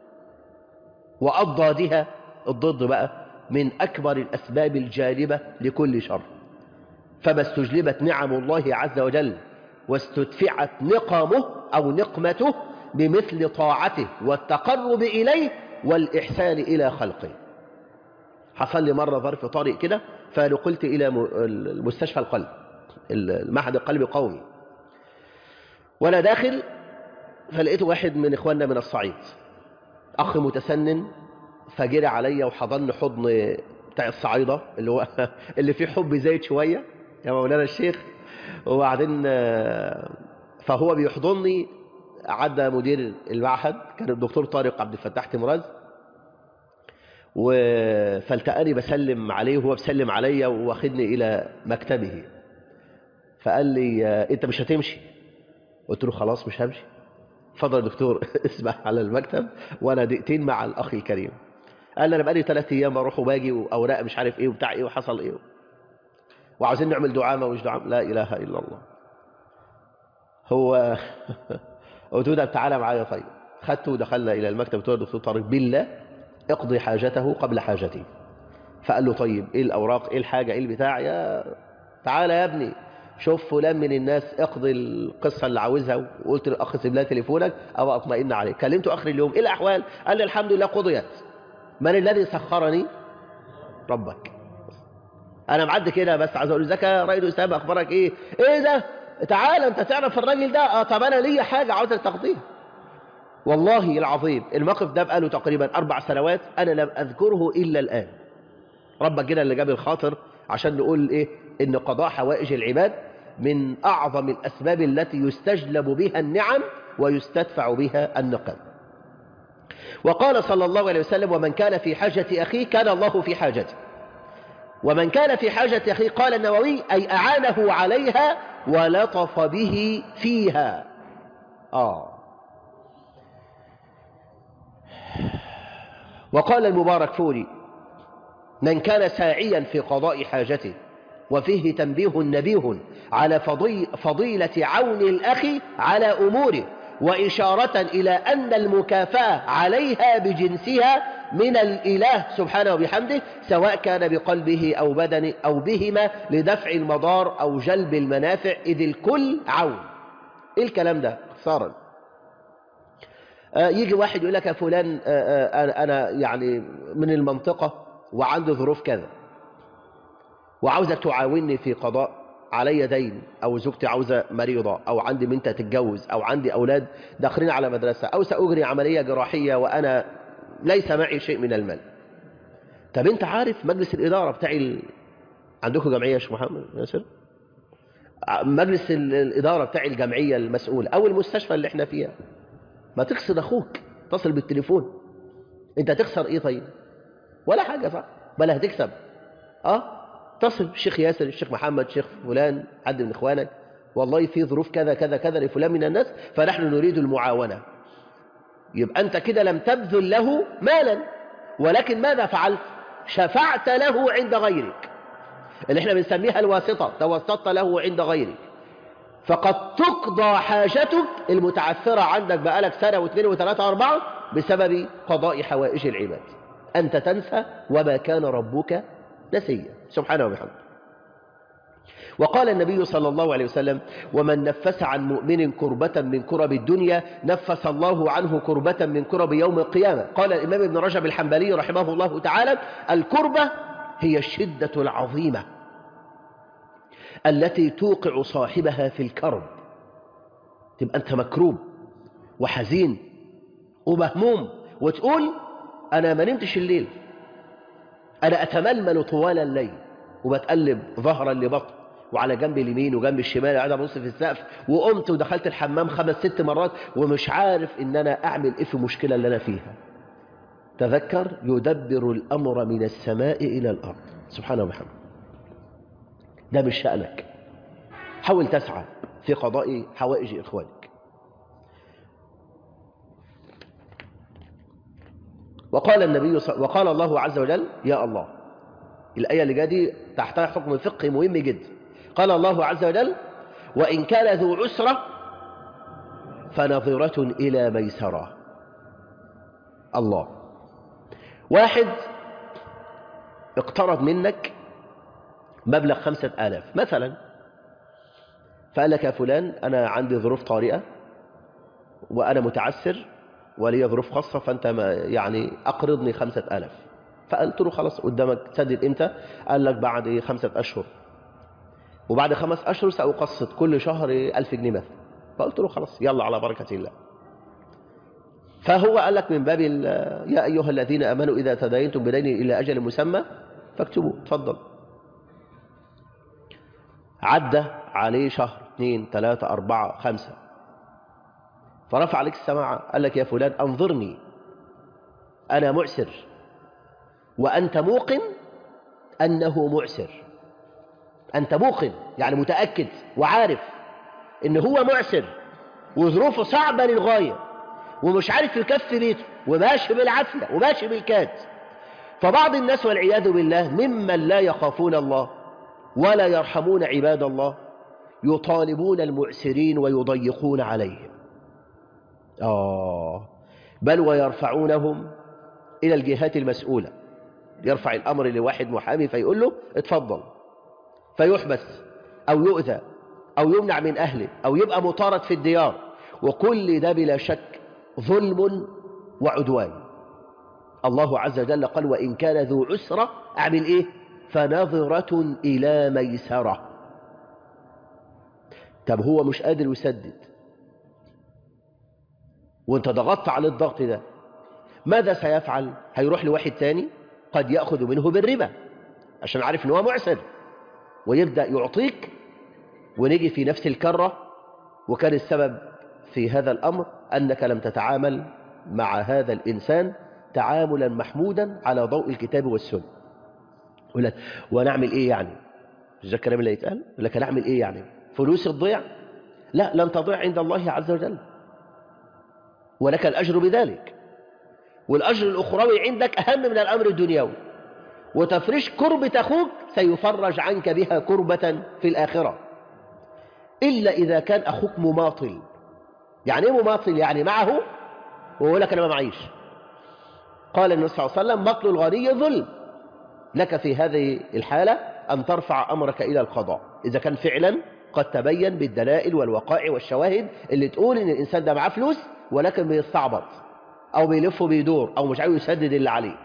وأضدادها الضد بقى من أكبر الأسباب الجالبة لكل شر فما استجلبت نعم الله عز وجل واستدفعت نقمه أو نقمته بمثل طاعته والتقرب إليه والإحسان إلى خلقه حصل لي مرة ظرف طارئ كده فنقلت إلى المستشفى القلب المعهد القلبي قومي وأنا داخل فلقيت واحد من إخواننا من الصعيد أخ متسنن فجري عليا وحضن حضن بتاع الصعيدة اللي هو اللي فيه حب زايد شوية يا مولانا الشيخ وبعدين فهو بيحضني عدى مدير المعهد كان الدكتور طارق عبد الفتاح تمراز و... فالتقاني بسلم عليه وهو بسلم عليا واخدني إلى مكتبه فقال لي أنت مش هتمشي قلت له خلاص مش همشي فضل دكتور اسمع على المكتب وأنا دقيقتين مع الأخ الكريم قال لي أنا بقالي ثلاث أيام بروح وباجي وأوراق مش عارف إيه وبتاع إيه وحصل إيه وعاوزين نعمل دعامة ومش دعامة لا إله إلا الله هو قلت له تعالى معايا طيب خدته ودخلنا إلى المكتب قلت له دكتور طارق بالله اقضي حاجته قبل حاجتي فقال له طيب ايه الاوراق ايه الحاجه ايه البتاع يا تعالى يا ابني شوف فلان من الناس اقضي القصه اللي عاوزها وقلت للاخ سيب لها تليفونك او اطمئن عليه كلمته اخر اليوم ايه الاحوال قال لي الحمد لله قضيت من الذي سخرني ربك انا معدي كده بس عايز اقول ازيك يا رائد اسامه اخبارك ايه ايه ده تعالى انت تعرف الراجل ده اه طب انا ليا حاجه عاوزك تقضيها والله العظيم الموقف ده بقاله تقريبا أربع سنوات أنا لم أذكره إلا الآن ربك كده اللي جاب الخاطر عشان نقول إيه إن قضاء حوائج العباد من أعظم الأسباب التي يستجلب بها النعم ويستدفع بها النقم وقال صلى الله عليه وسلم ومن كان في حاجة أخيه كان الله في حاجته ومن كان في حاجة أخيه قال النووي أي أعانه عليها ولطف به فيها آه وقال المبارك فوري من كان ساعيا في قضاء حاجته وفيه تنبيه نبيه على فضي فضيلة عون الأخ على أموره وإشارة إلى أن المكافأة عليها بجنسها من الإله سبحانه وبحمده سواء كان بقلبه أو بدنه أو بهما لدفع المضار أو جلب المنافع إذ الكل عون إيه الكلام ده اختصارا آه يجي واحد يقول لك يا فلان آه آه أنا يعني من المنطقة وعندي ظروف كذا وعاوزك تعاوني في قضاء علي دين او زوجتي عاوزه مريضه او عندي بنت تتجوز او عندي اولاد داخلين على مدرسه او ساجري عمليه جراحيه وانا ليس معي شيء من المال طب انت عارف مجلس الاداره بتاع ال... عندكم جمعيه يا شيخ محمد ياسر مجلس الاداره بتاع الجمعيه المسؤول او المستشفى اللي احنا فيها ما تقصد اخوك اتصل بالتليفون انت تخسر ايه طيب ولا حاجه صح بل هتكسب اه اتصل الشيخ ياسر الشيخ محمد الشيخ فلان حد من اخوانك والله في ظروف كذا كذا كذا لفلان من الناس فنحن نريد المعاونة يبقى أنت كده لم تبذل له مالا ولكن ماذا فعلت شفعت له عند غيرك اللي احنا بنسميها الواسطة توسطت له عند غيرك فقد تقضى حاجتك المتعثرة عندك بقالك سنة واثنين وثلاثة واربعة بسبب قضاء حوائج العباد أنت تنسى وما كان ربك نسيا سبحانه وبحمده وقال النبي صلى الله عليه وسلم ومن نفس عن مؤمن كربة من كرب الدنيا نفس الله عنه كربة من كرب يوم القيامة قال الإمام ابن رجب الحنبلي رحمه الله تعالى الكربة هي الشدة العظيمة التي توقع صاحبها في الكرب تبقى أنت مكروب وحزين ومهموم وتقول أنا ما نمتش الليل أنا أتململ طوال الليل وبتقلب ظهرا لبطن وعلى جنب اليمين وجنب الشمال قاعد ابص في السقف وقمت ودخلت الحمام خمس ست مرات ومش عارف ان انا اعمل ايه في المشكله اللي انا فيها تذكر يدبر الامر من السماء الى الارض سبحانه وبحمده ده مش شانك حاول تسعى في قضاء حوائج اخوانك وقال النبي صل... وقال الله عز وجل يا الله الآية اللي جايه دي تحتها حكم فقهي مهم جدا قال الله عز وجل وإن كان ذو عسرة فنظرة إلى ميسرة الله واحد اقترض منك مبلغ خمسة آلاف مثلا فقال لك يا فلان أنا عندي ظروف طارئة وأنا متعسر ولي ظروف خاصة فأنت ما يعني أقرضني خمسة ألاف فقلت له خلاص قدامك تسدد إمتى قال لك بعد خمسة أشهر وبعد خمس أشهر سأقسط كل شهر ألف جنيه مثلا فقلت له خلاص يلا على بركة الله فهو قال لك من باب يا أيها الذين أمنوا إذا تداينتم بدين إلى أجل مسمى فاكتبوا تفضل عدى عليه شهر اثنين ثلاثة أربعة خمسة فرفع عليك السماعة قال لك يا فلان أنظرني أنا معسر وأنت موقن أنه معسر أنت موقن يعني متأكد وعارف إن هو معسر وظروفه صعبة للغاية ومش عارف يكفي بيته وماشي بالعافية وماشي بالكاد فبعض الناس والعياذ بالله ممن لا يخافون الله ولا يرحمون عباد الله يطالبون المعسرين ويضيقون عليهم آه بل ويرفعونهم إلى الجهات المسؤولة يرفع الأمر لواحد محامي فيقول له اتفضل فيحبس أو يؤذى أو يمنع من أهله أو يبقى مطارد في الديار وكل ده بلا شك ظلم وعدوان الله عز وجل قال وإن كان ذو عسرة أعمل إيه فنظرة إلى ميسرة طب هو مش قادر يسدد وانت ضغطت على الضغط ده ماذا سيفعل هيروح لواحد تاني قد يأخذ منه بالربا عشان عارف ان هو معسر ويبدأ يعطيك ونيجي في نفس الكرة وكان السبب في هذا الأمر أنك لم تتعامل مع هذا الإنسان تعاملا محمودا على ضوء الكتاب والسنة يقول لك ونعمل إيه يعني مش الكلام اللي يتقال يقول لك نعمل إيه يعني فلوس تضيع لا لن تضيع عند الله عز وجل ولك الأجر بذلك والأجر الأخروي عندك أهم من الأمر الدنيوي وتفريش كربة أخوك سيفرج عنك بها كربة في الآخرة إلا إذا كان أخوك مماطل يعني إيه مماطل يعني معه ويقول لك أنا ما معيش قال النبي صلى الله عليه وسلم مطل الغني ظلم لك في هذه الحالة أن ترفع أمرك إلى القضاء إذا كان فعلا قد تبين بالدلائل والوقائع والشواهد اللي تقول إن الإنسان ده معاه فلوس ولكن بيستعبط أو بيلف وبيدور أو مش عاوز يسدد اللي عليه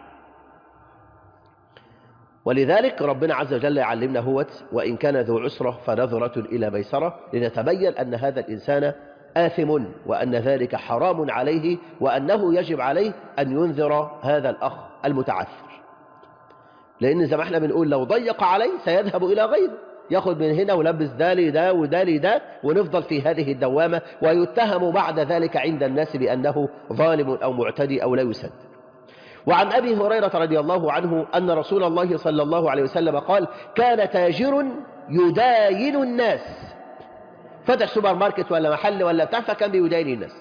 ولذلك ربنا عز وجل يعلمنا هوت وإن كان ذو عسرة فنظرة إلى ميسرة لنتبين أن هذا الإنسان آثم وأن ذلك حرام عليه وأنه يجب عليه أن ينذر هذا الأخ المتعثر لأن زي ما احنا بنقول لو ضيق عليه سيذهب إلى غيره ياخد من هنا ولبس ده لده وده لده ونفضل في هذه الدوامة ويتهم بعد ذلك عند الناس بأنه ظالم أو معتدي أو لا يسد وعن أبي هريرة رضي الله عنه أن رسول الله صلى الله عليه وسلم قال كان تاجر يداين الناس فتح سوبر ماركت ولا محل ولا بتاع فكان بيداين الناس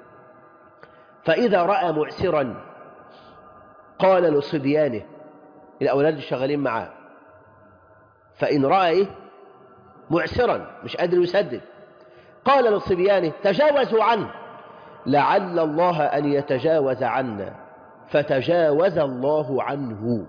فإذا رأى معسرا قال لصبيانه الأولاد الشغالين معاه فإن رأى إيه؟ معسرا مش قادر يسدد قال لصبيانه تجاوزوا عنه لعل الله أن يتجاوز عنا فتجاوز الله عنه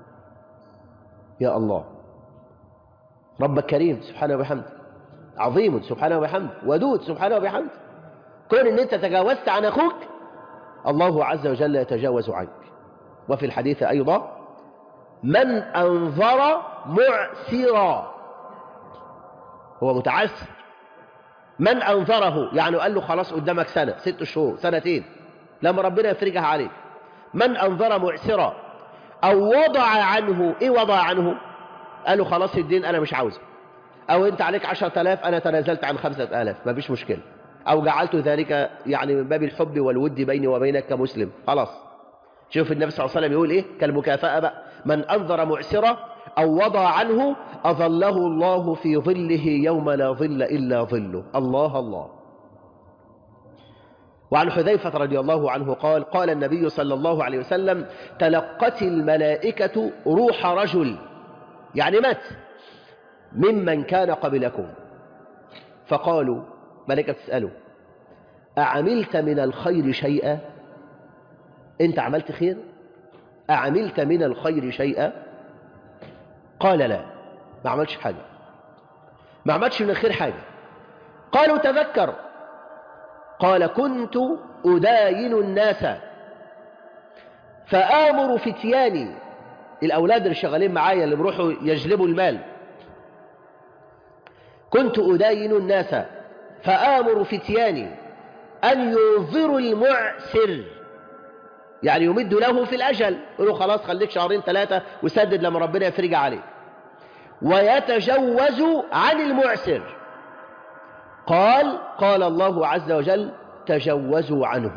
يا الله ربك كريم سبحانه وبحمده عظيم سبحانه وبحمده ودود سبحانه وبحمده كون ان انت تجاوزت عن اخوك الله عز وجل يتجاوز عنك وفي الحديث ايضا من انظر معسرا هو متعسر من انظره يعني قال له خلاص قدامك سنه ست شهور سنتين لما ربنا يفرجها عليك من انظر معسرا او وضع عنه ايه وضع عنه قال له خلاص الدين انا مش عاوزه او انت عليك عشرة آلاف انا تنازلت عن خمسة آلاف ما فيش مشكلة او جعلت ذلك يعني من باب الحب والود بيني وبينك كمسلم خلاص شوف النبي صلى الله عليه وسلم يقول ايه كالمكافأة بقى من انظر معسرة او وضع عنه اظله الله في ظله يوم لا ظل الا ظله الله الله وعن حذيفة رضي الله عنه قال قال النبي صلى الله عليه وسلم تلقت الملائكة روح رجل يعني مات ممن كان قبلكم فقالوا ملائكة تسأله أعملت من الخير شيئا أنت عملت خير أعملت من الخير شيئا قال لا ما عملش حاجة ما عملش من الخير حاجة قالوا تذكر قال كنت أداين الناس فآمر فتياني الأولاد اللي شغالين معايا اللي بيروحوا يجلبوا المال كنت أداين الناس فآمر فتياني أن ينظروا المعسر يعني يمد له في الأجل يقولوا خلاص خليك شهرين ثلاثة وسدد لما ربنا يفرج عليه ويتجوز عن المعسر قال قال الله عز وجل تجوزوا عنه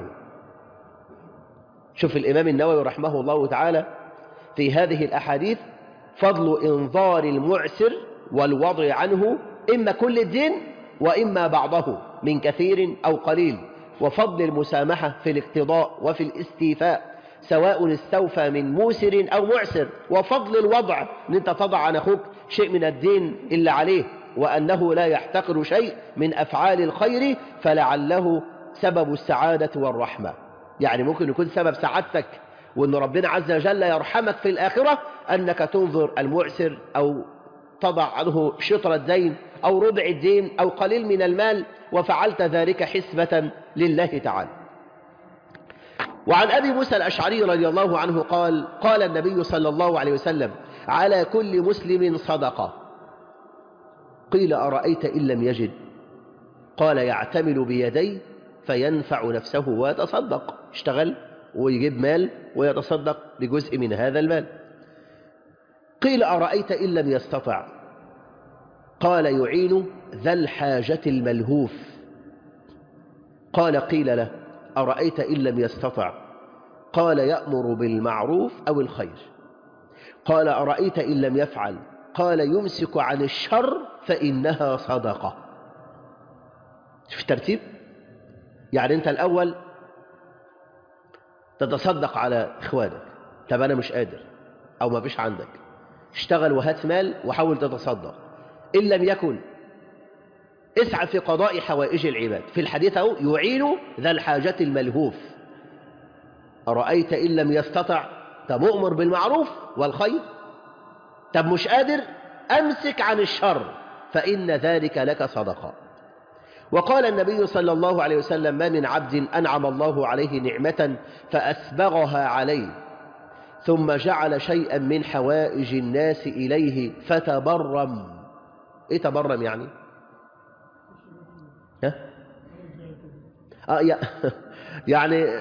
شوف الإمام النووي رحمه الله تعالى في هذه الأحاديث فضل إنظار المعسر والوضع عنه إما كل الدين وإما بعضه من كثير أو قليل وفضل المسامحة في الاقتضاء وفي الاستيفاء سواء استوفى من موسر أو معسر وفضل الوضع أن أنت تضع عن أخوك شيء من الدين إلا عليه وأنه لا يحتقر شيء من أفعال الخير فلعله سبب السعادة والرحمة يعني ممكن يكون سبب سعادتك وأن ربنا عز وجل يرحمك في الآخرة أنك تنظر المعسر أو تضع عنه شطر الدين أو ربع الدين أو قليل من المال وفعلت ذلك حسبة لله تعالى وعن أبي موسى الأشعري رضي الله عنه قال قال النبي صلى الله عليه وسلم على كل مسلم صدقة قيل أرأيت إن لم يجد قال يعتمل بيديه فينفع نفسه ويتصدق اشتغل ويجيب مال ويتصدق بجزء من هذا المال قيل أرأيت إن لم يستطع قال يعين ذا الحاجة الملهوف قال قيل له أرأيت إن لم يستطع قال يأمر بالمعروف أو الخير قال أرأيت إن لم يفعل قال يمسك عن الشر فإنها صدقة شوف الترتيب يعني أنت الأول تتصدق على إخوانك طب أنا مش قادر أو ما فيش عندك اشتغل وهات مال وحاول تتصدق إن لم يكن اسعى في قضاء حوائج العباد في الحديث أهو يعين ذا الحاجة الملهوف أرأيت إن لم يستطع طب أؤمر بالمعروف والخير طب مش قادر أمسك عن الشر فإن ذلك لك صدقة وقال النبي صلى الله عليه وسلم ما من عبد أنعم الله عليه نعمة فأسبغها عليه ثم جعل شيئا من حوائج الناس إليه فتبرم إيه تبرم يعني؟ ها؟ آه يا يعني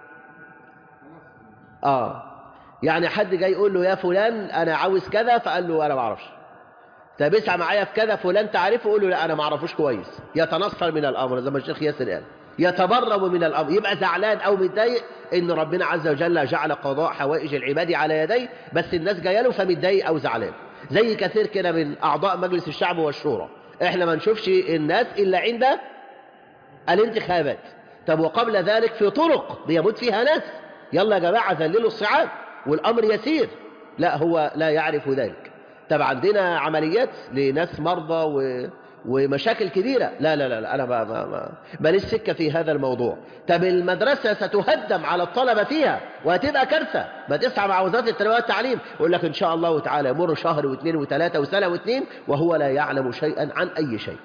آه يعني حد جاي يقول له يا فلان أنا عاوز كذا فقال له أنا ما أعرفش طب اسعى معايا في كذا فلان تعرفه يقول له لا أنا ما أعرفوش كويس يتنصر من الأمر زي ما الشيخ ياسر قال يتبرم من الأمر يبقى زعلان أو متضايق إن ربنا عز وجل جعل قضاء حوائج العباد على يديه بس الناس جايه له فمتضايق أو زعلان زي كثير كده من أعضاء مجلس الشعب والشورى إحنا ما نشوفش الناس إلا عند الانتخابات طب وقبل ذلك في طرق بيموت فيها ناس يلا يا جماعة ذللوا الصعاب والأمر يسير لا هو لا يعرف ذلك طب عندنا عمليات لناس مرضى و... ومشاكل كبيرة لا لا لا, لا أنا ما ما ما ماليش سكة في هذا الموضوع طب المدرسة ستهدم على الطلبة فيها وهتبقى كارثة ما تسعى مع وزارة التربية والتعليم يقول لك إن شاء الله تعالى يمر شهر واثنين وثلاثة وسنة واثنين وهو لا يعلم شيئا عن أي شيء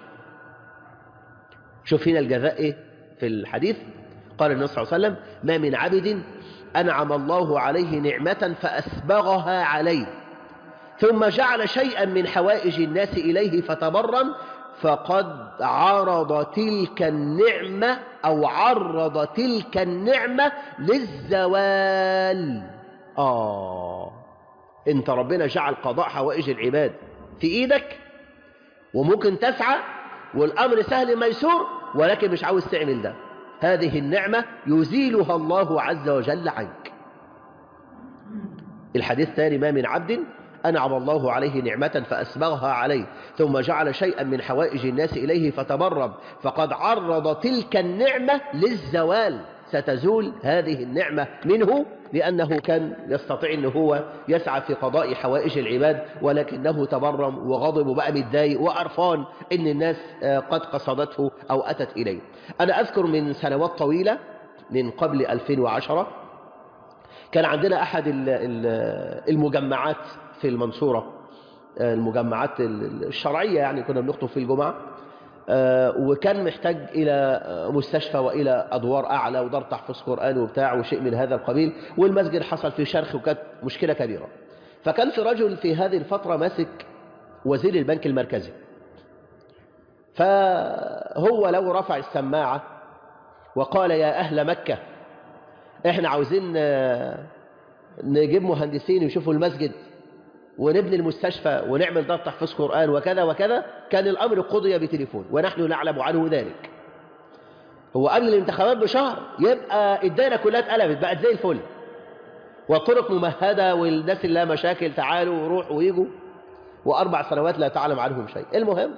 شوف هنا الجزاء إيه في الحديث قال النبي صلى الله عليه وسلم ما من عبد أنعم الله عليه نعمة فأسبغها عليه ثم جعل شيئا من حوائج الناس إليه فتبرم فقد عرض تلك النعمة أو عرض تلك النعمة للزوال آه انت ربنا جعل قضاء حوائج العباد في ايدك وممكن تسعى والأمر سهل ميسور ولكن مش عاوز تعمل ده هذه النعمة يزيلها الله عز وجل عنك الحديث الثاني ما من عبد أنعم الله عليه نعمة فأسبغها عليه ثم جعل شيئا من حوائج الناس إليه فتبرم فقد عرض تلك النعمة للزوال ستزول هذه النعمة منه لأنه كان يستطيع أنه هو يسعى في قضاء حوائج العباد ولكنه تبرم وغضب وبقى متضايق وقرفان أن الناس قد قصدته أو أتت إليه أنا أذكر من سنوات طويلة من قبل 2010 كان عندنا أحد المجمعات في المنصورة المجمعات الشرعية يعني كنا بنخطب في الجمعة وكان محتاج إلى مستشفى وإلى أدوار أعلى ودار تحفظ قرآن وبتاع وشيء من هذا القبيل والمسجد حصل فيه شرخ وكانت مشكلة كبيرة فكان في رجل في هذه الفترة ماسك وزير البنك المركزي فهو لو رفع السماعة وقال يا أهل مكة احنا عاوزين نجيب مهندسين يشوفوا المسجد ونبني المستشفى ونعمل دار تحفيظ قرآن وكذا وكذا كان الأمر قضي بتليفون ونحن نعلم عنه ذلك هو قبل الانتخابات بشهر يبقى الدائرة كلها اتقلبت بقت زي الفل والطرق ممهدة والناس اللي لها مشاكل تعالوا وروحوا ويجوا وأربع سنوات لا تعلم عنهم شيء المهم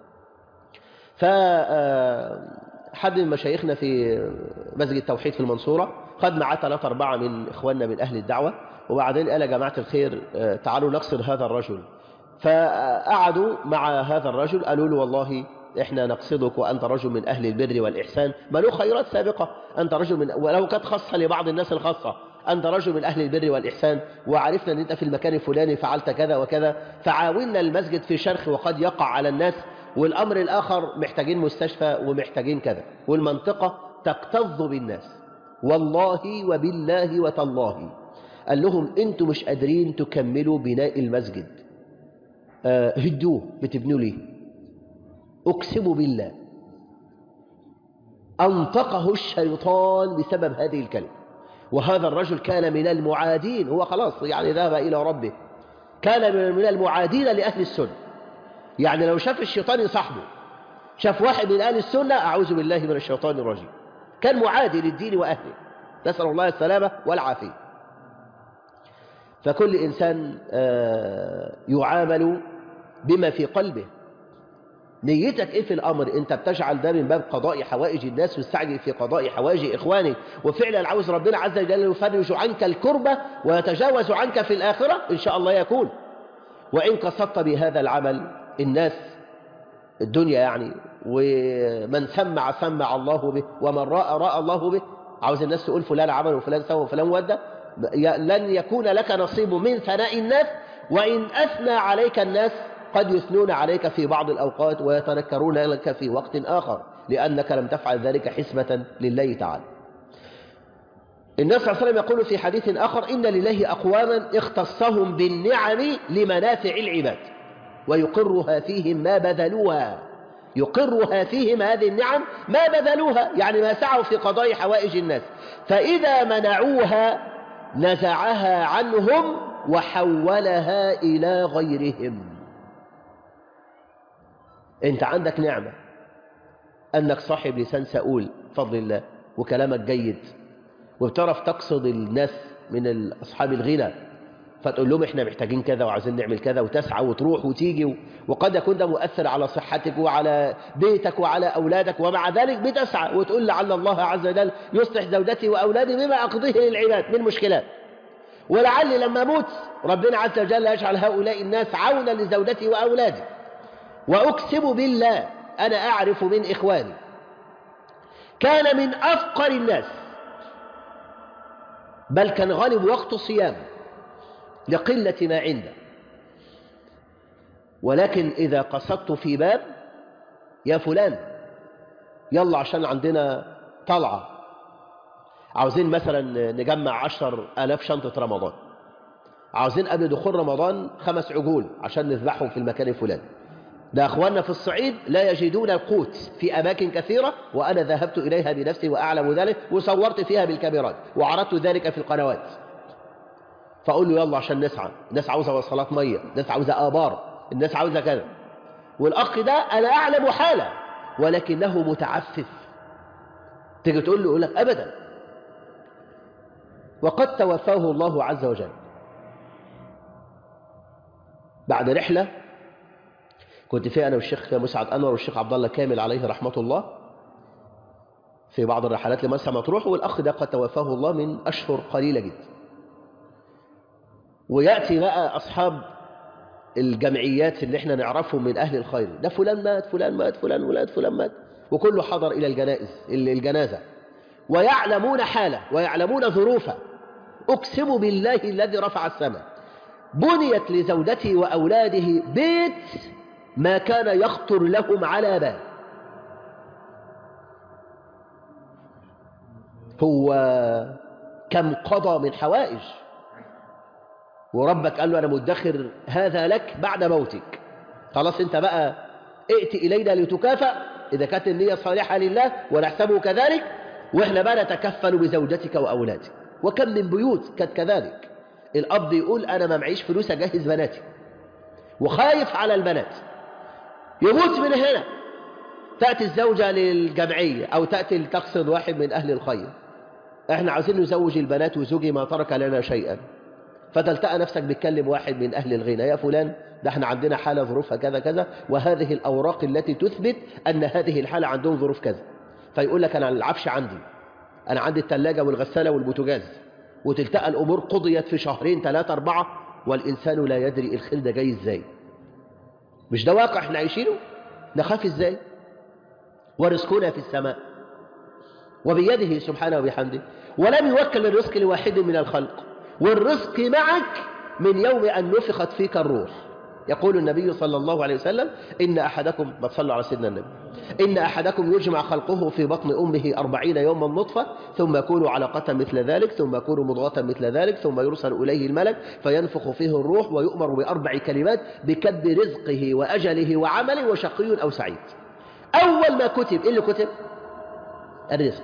فحد من مشايخنا في مسجد التوحيد في المنصورة خد معاه ثلاثة أربعة من إخواننا من أهل الدعوة وبعدين قال يا جماعة الخير تعالوا نقصد هذا الرجل فقعدوا مع هذا الرجل قالوا له والله احنا نقصدك وأنت رجل من أهل البر والإحسان ما له خيرات سابقة أنت رجل من ولو كانت خاصة لبعض الناس الخاصة أنت رجل من أهل البر والإحسان وعرفنا أن أنت في المكان الفلاني فعلت كذا وكذا فعاونا المسجد في شرخ وقد يقع على الناس والأمر الآخر محتاجين مستشفى ومحتاجين كذا والمنطقة تكتظ بالناس والله وبالله وتالله قال لهم انتوا مش قادرين تكملوا بناء المسجد آه هدوه بتبنوا ليه اقسم بالله انطقه الشيطان بسبب هذه الكلمه وهذا الرجل كان من المعادين هو خلاص يعني ذهب الى ربه كان من المعادين لاهل السنه يعني لو شاف الشيطان يصاحبه شاف واحد من اهل السنه اعوذ بالله من الشيطان الرجيم كان معادي للدين واهله نسال الله السلامه والعافيه فكل إنسان يعامل بما في قلبه نيتك ايه في الامر انت بتجعل ده من باب قضاء حوائج الناس واستعجل في قضاء حوائج اخوانك وفعلا عاوز ربنا عز وجل يفرج عنك الكربة ويتجاوز عنك في الآخرة ان شاء الله يكون وان قصدت بهذا العمل الناس الدنيا يعني ومن سمع سمع الله به ومن راى راى الله به عاوز الناس تقول فلان عمل وفلان سوى وفلان ودى لن يكون لك نصيب من ثناء الناس وإن أثنى عليك الناس قد يثنون عليك في بعض الأوقات ويتنكرون لك في وقت آخر لأنك لم تفعل ذلك حسبة لله تعالى النبي صلى الله عليه وسلم يقول في حديث آخر إن لله أقواما اختصهم بالنعم لمنافع العباد ويقرها فيهم ما بذلوها يقرها فيهم هذه النعم ما بذلوها يعني ما سعوا في قضاء حوائج الناس فإذا منعوها نزعها عنهم وحولها إلى غيرهم أنت عندك نعمة أنك صاحب لسان سؤول فضل الله وكلامك جيد وبتعرف تقصد الناس من أصحاب الغنى فتقول لهم احنا محتاجين كذا وعايزين نعمل كذا وتسعى وتروح وتيجي وقد يكون ده مؤثر على صحتك وعلى بيتك وعلى أولادك ومع ذلك بتسعى وتقول لعل الله عز وجل يصلح زوجتي وأولادي بما أقضيه للعباد من مشكلات ولعلي لما أموت ربنا عز وجل يجعل هؤلاء الناس عونا لزوجتي وأولادي وأقسم بالله أنا أعرف من إخواني كان من أفقر الناس بل كان غالب وقت الصيام لقلة ما عنده ولكن إذا قصدت في باب يا فلان يلا عشان عندنا طلعة عاوزين مثلا نجمع عشر آلاف شنطة رمضان عاوزين قبل دخول رمضان خمس عجول عشان نذبحهم في المكان الفلاني ده أخواننا في الصعيد لا يجدون القوت في أماكن كثيرة وأنا ذهبت إليها بنفسي وأعلم ذلك وصورت فيها بالكاميرات وعرضت ذلك في القنوات فأقول له يلا عشان نسعى الناس عاوزة وصلات مية الناس عاوزة آبار الناس عاوزة كذا والأخ ده أنا أعلم حاله ولكنه متعفف تيجي تقول له يقول لك أبدا وقد توفاه الله عز وجل بعد رحلة كنت فيها أنا والشيخ مسعد أنور والشيخ عبد الله كامل عليه رحمة الله في بعض الرحلات لمرسى مطروح والأخ ده قد توفاه الله من أشهر قليلة جدا ويأتي بقى أصحاب الجمعيات اللي احنا نعرفهم من أهل الخير ده فلان مات فلان مات فلان ولاد فلان مات وكله حضر إلى الجنائز الجنازة ويعلمون حاله ويعلمون ظروفه أقسم بالله الذي رفع السماء بنيت لزوجته وأولاده بيت ما كان يخطر لهم على بال هو كم قضى من حوائج وربك قال له أنا مدخر هذا لك بعد موتك خلاص انت بقى ائت إلينا لتكافأ إذا كانت النية صالحة لله ونحسبه كذلك وإحنا بقى نتكفل بزوجتك وأولادك وكم من بيوت كانت كذلك الأب يقول أنا ما معيش فلوس أجهز بناتي وخايف على البنات يموت من هنا تأتي الزوجة للجمعية أو تأتي تقصد واحد من أهل الخير احنا عاوزين نزوج البنات وزوجي ما ترك لنا شيئا فتلتقى نفسك بتكلم واحد من أهل الغنى يا فلان ده احنا عندنا حالة ظروفها كذا كذا وهذه الأوراق التي تثبت أن هذه الحالة عندهم ظروف كذا فيقول لك أنا العفش عندي أنا عندي الثلاجة والغسالة والبوتاجاز وتلتقى الأمور قضيت في شهرين ثلاثة أربعة والإنسان لا يدري الخير ده جاي إزاي مش ده واقع احنا عايشينه نخاف إزاي ورزقنا في السماء وبيده سبحانه وبحمده ولم يوكل الرزق لواحد من الخلق والرزق معك من يوم أن نفخت فيك الروح يقول النبي صلى الله عليه وسلم إن أحدكم ما تصلوا على سيدنا النبي إن أحدكم يجمع خلقه في بطن أمه أربعين يوما نطفة ثم يكون علقة مثل ذلك ثم يكون مضغة مثل ذلك ثم يرسل إليه الملك فينفخ فيه الروح ويؤمر بأربع كلمات بكتب رزقه وأجله وعمله وشقي أو سعيد أول ما كتب إيه اللي كتب الرزق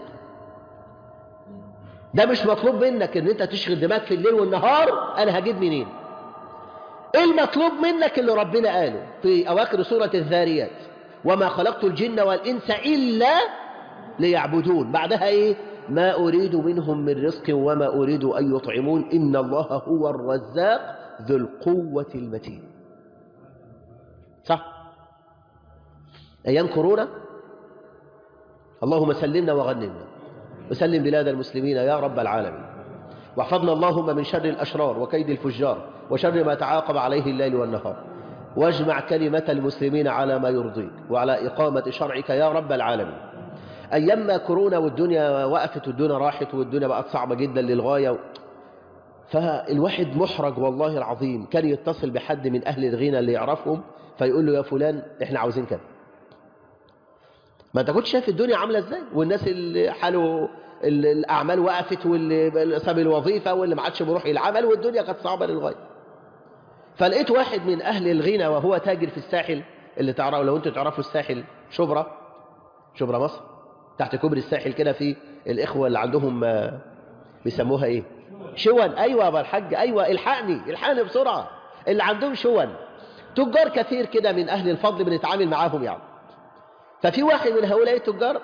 ده مش مطلوب منك ان انت تشغل دماغك في الليل والنهار انا هجيب منين ايه المطلوب منك اللي ربنا قاله في اواخر سورة الذاريات وما خلقت الجن والانس الا ليعبدون بعدها ايه ما اريد منهم من رزق وما اريد ان يطعمون ان الله هو الرزاق ذو القوة المتين صح أيام كورونا اللهم سلمنا وغنمنا وسلم بلاد المسلمين يا رب العالمين واحفظنا اللهم من شر الأشرار وكيد الفجار وشر ما تعاقب عليه الليل والنهار واجمع كلمة المسلمين على ما يرضيك وعلى إقامة شرعك يا رب العالمين أيام ما كورونا والدنيا وقفت والدنيا راحت والدنيا بقت صعبة جدا للغاية فالواحد محرج والله العظيم كان يتصل بحد من أهل الغنى اللي يعرفهم فيقول له يا فلان احنا عاوزين كذا ما انت كنت شايف الدنيا عامله ازاي والناس اللي حاله ال- الاعمال وقفت واللي ساب الوظيفه واللي ما عادش بيروح العمل والدنيا كانت صعبه للغايه فلقيت واحد من اهل الغنى وهو تاجر في الساحل اللي تعرفوا لو انتوا تعرفوا الساحل شبرا شبرا مصر تحت كوبري الساحل كده في الاخوه اللي عندهم آه، بيسموها ايه شون ايوه يا أبو الحاج ايوه الحقني الحقني بسرعه اللي عندهم شون تجار كثير كده من اهل الفضل بنتعامل معاهم يعني ففي واحد من هؤلاء التجار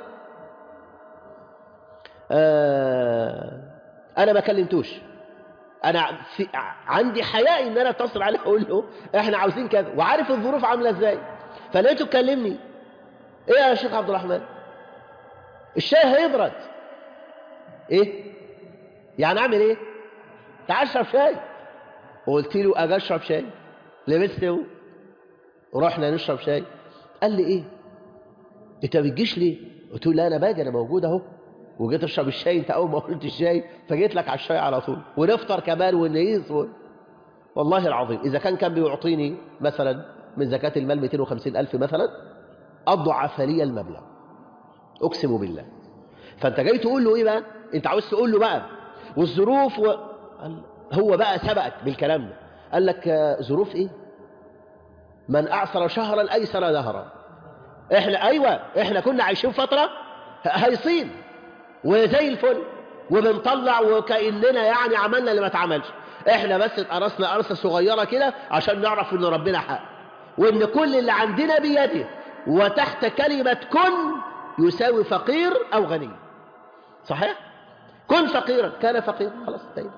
آه انا ما كلمتوش انا في عندي حياء ان انا اتصل عليه اقول له احنا عاوزين كذا وعارف الظروف عامله ازاي فلقيته تكلمني ايه يا شيخ عبد الرحمن الشاي هيبرد ايه يعني اعمل ايه تعال اشرب شاي وقلت له اجي اشرب شاي لبسته ورحنا نشرب شاي قال لي ايه انت ما بتجيش ليه قلت له لا انا باجي انا موجود اهو وجيت اشرب الشاي انت اول ما قلت الشاي فجيت لك على الشاي على طول ونفطر كمان ونقيس و... والله العظيم اذا كان كان بيعطيني مثلا من زكاه المال 250 الف مثلا اضعف لي المبلغ اقسم بالله فانت جاي تقول له ايه بقى انت عاوز تقول له بقى والظروف و... قال- هو بقى سبقك بالكلام ده قال لك آه، ظروف ايه من اعصر شهرا ايسر دهرا احنا ايوه احنا كنا عايشين فتره هيصين وزي الفل وبنطلع وكاننا يعني عملنا اللي ما اتعملش احنا بس اتقرصنا قرصه صغيره كده عشان نعرف ان ربنا حق وان كل اللي عندنا بيده وتحت كلمه كن يساوي فقير او غني صحيح كن فقيرا كان فقيرا خلاص انتهينا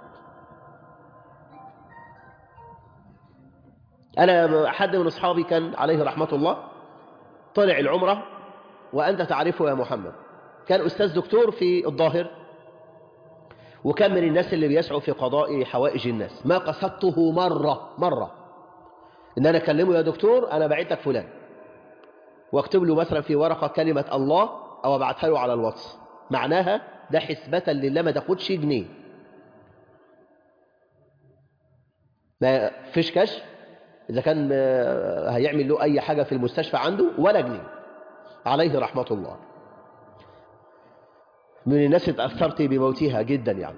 انا حد من اصحابي كان عليه رحمه الله طلع العمره وانت تعرفه يا محمد كان أستاذ دكتور في الظاهر وكان من الناس اللي بيسعوا في قضاء حوائج الناس ما قصدته مرة مرة إن أنا أكلمه يا دكتور أنا بعت لك فلان واكتب له مثلا في ورقة كلمة الله أو أبعتها له على الواتس معناها ده حسبة لله ما تاخدش جنيه ما فيش كشف إذا كان آه، هيعمل له أي حاجة في المستشفى عنده ولا جنيه عليه رحمة الله من الناس اتأثرت بموتها جدا يعني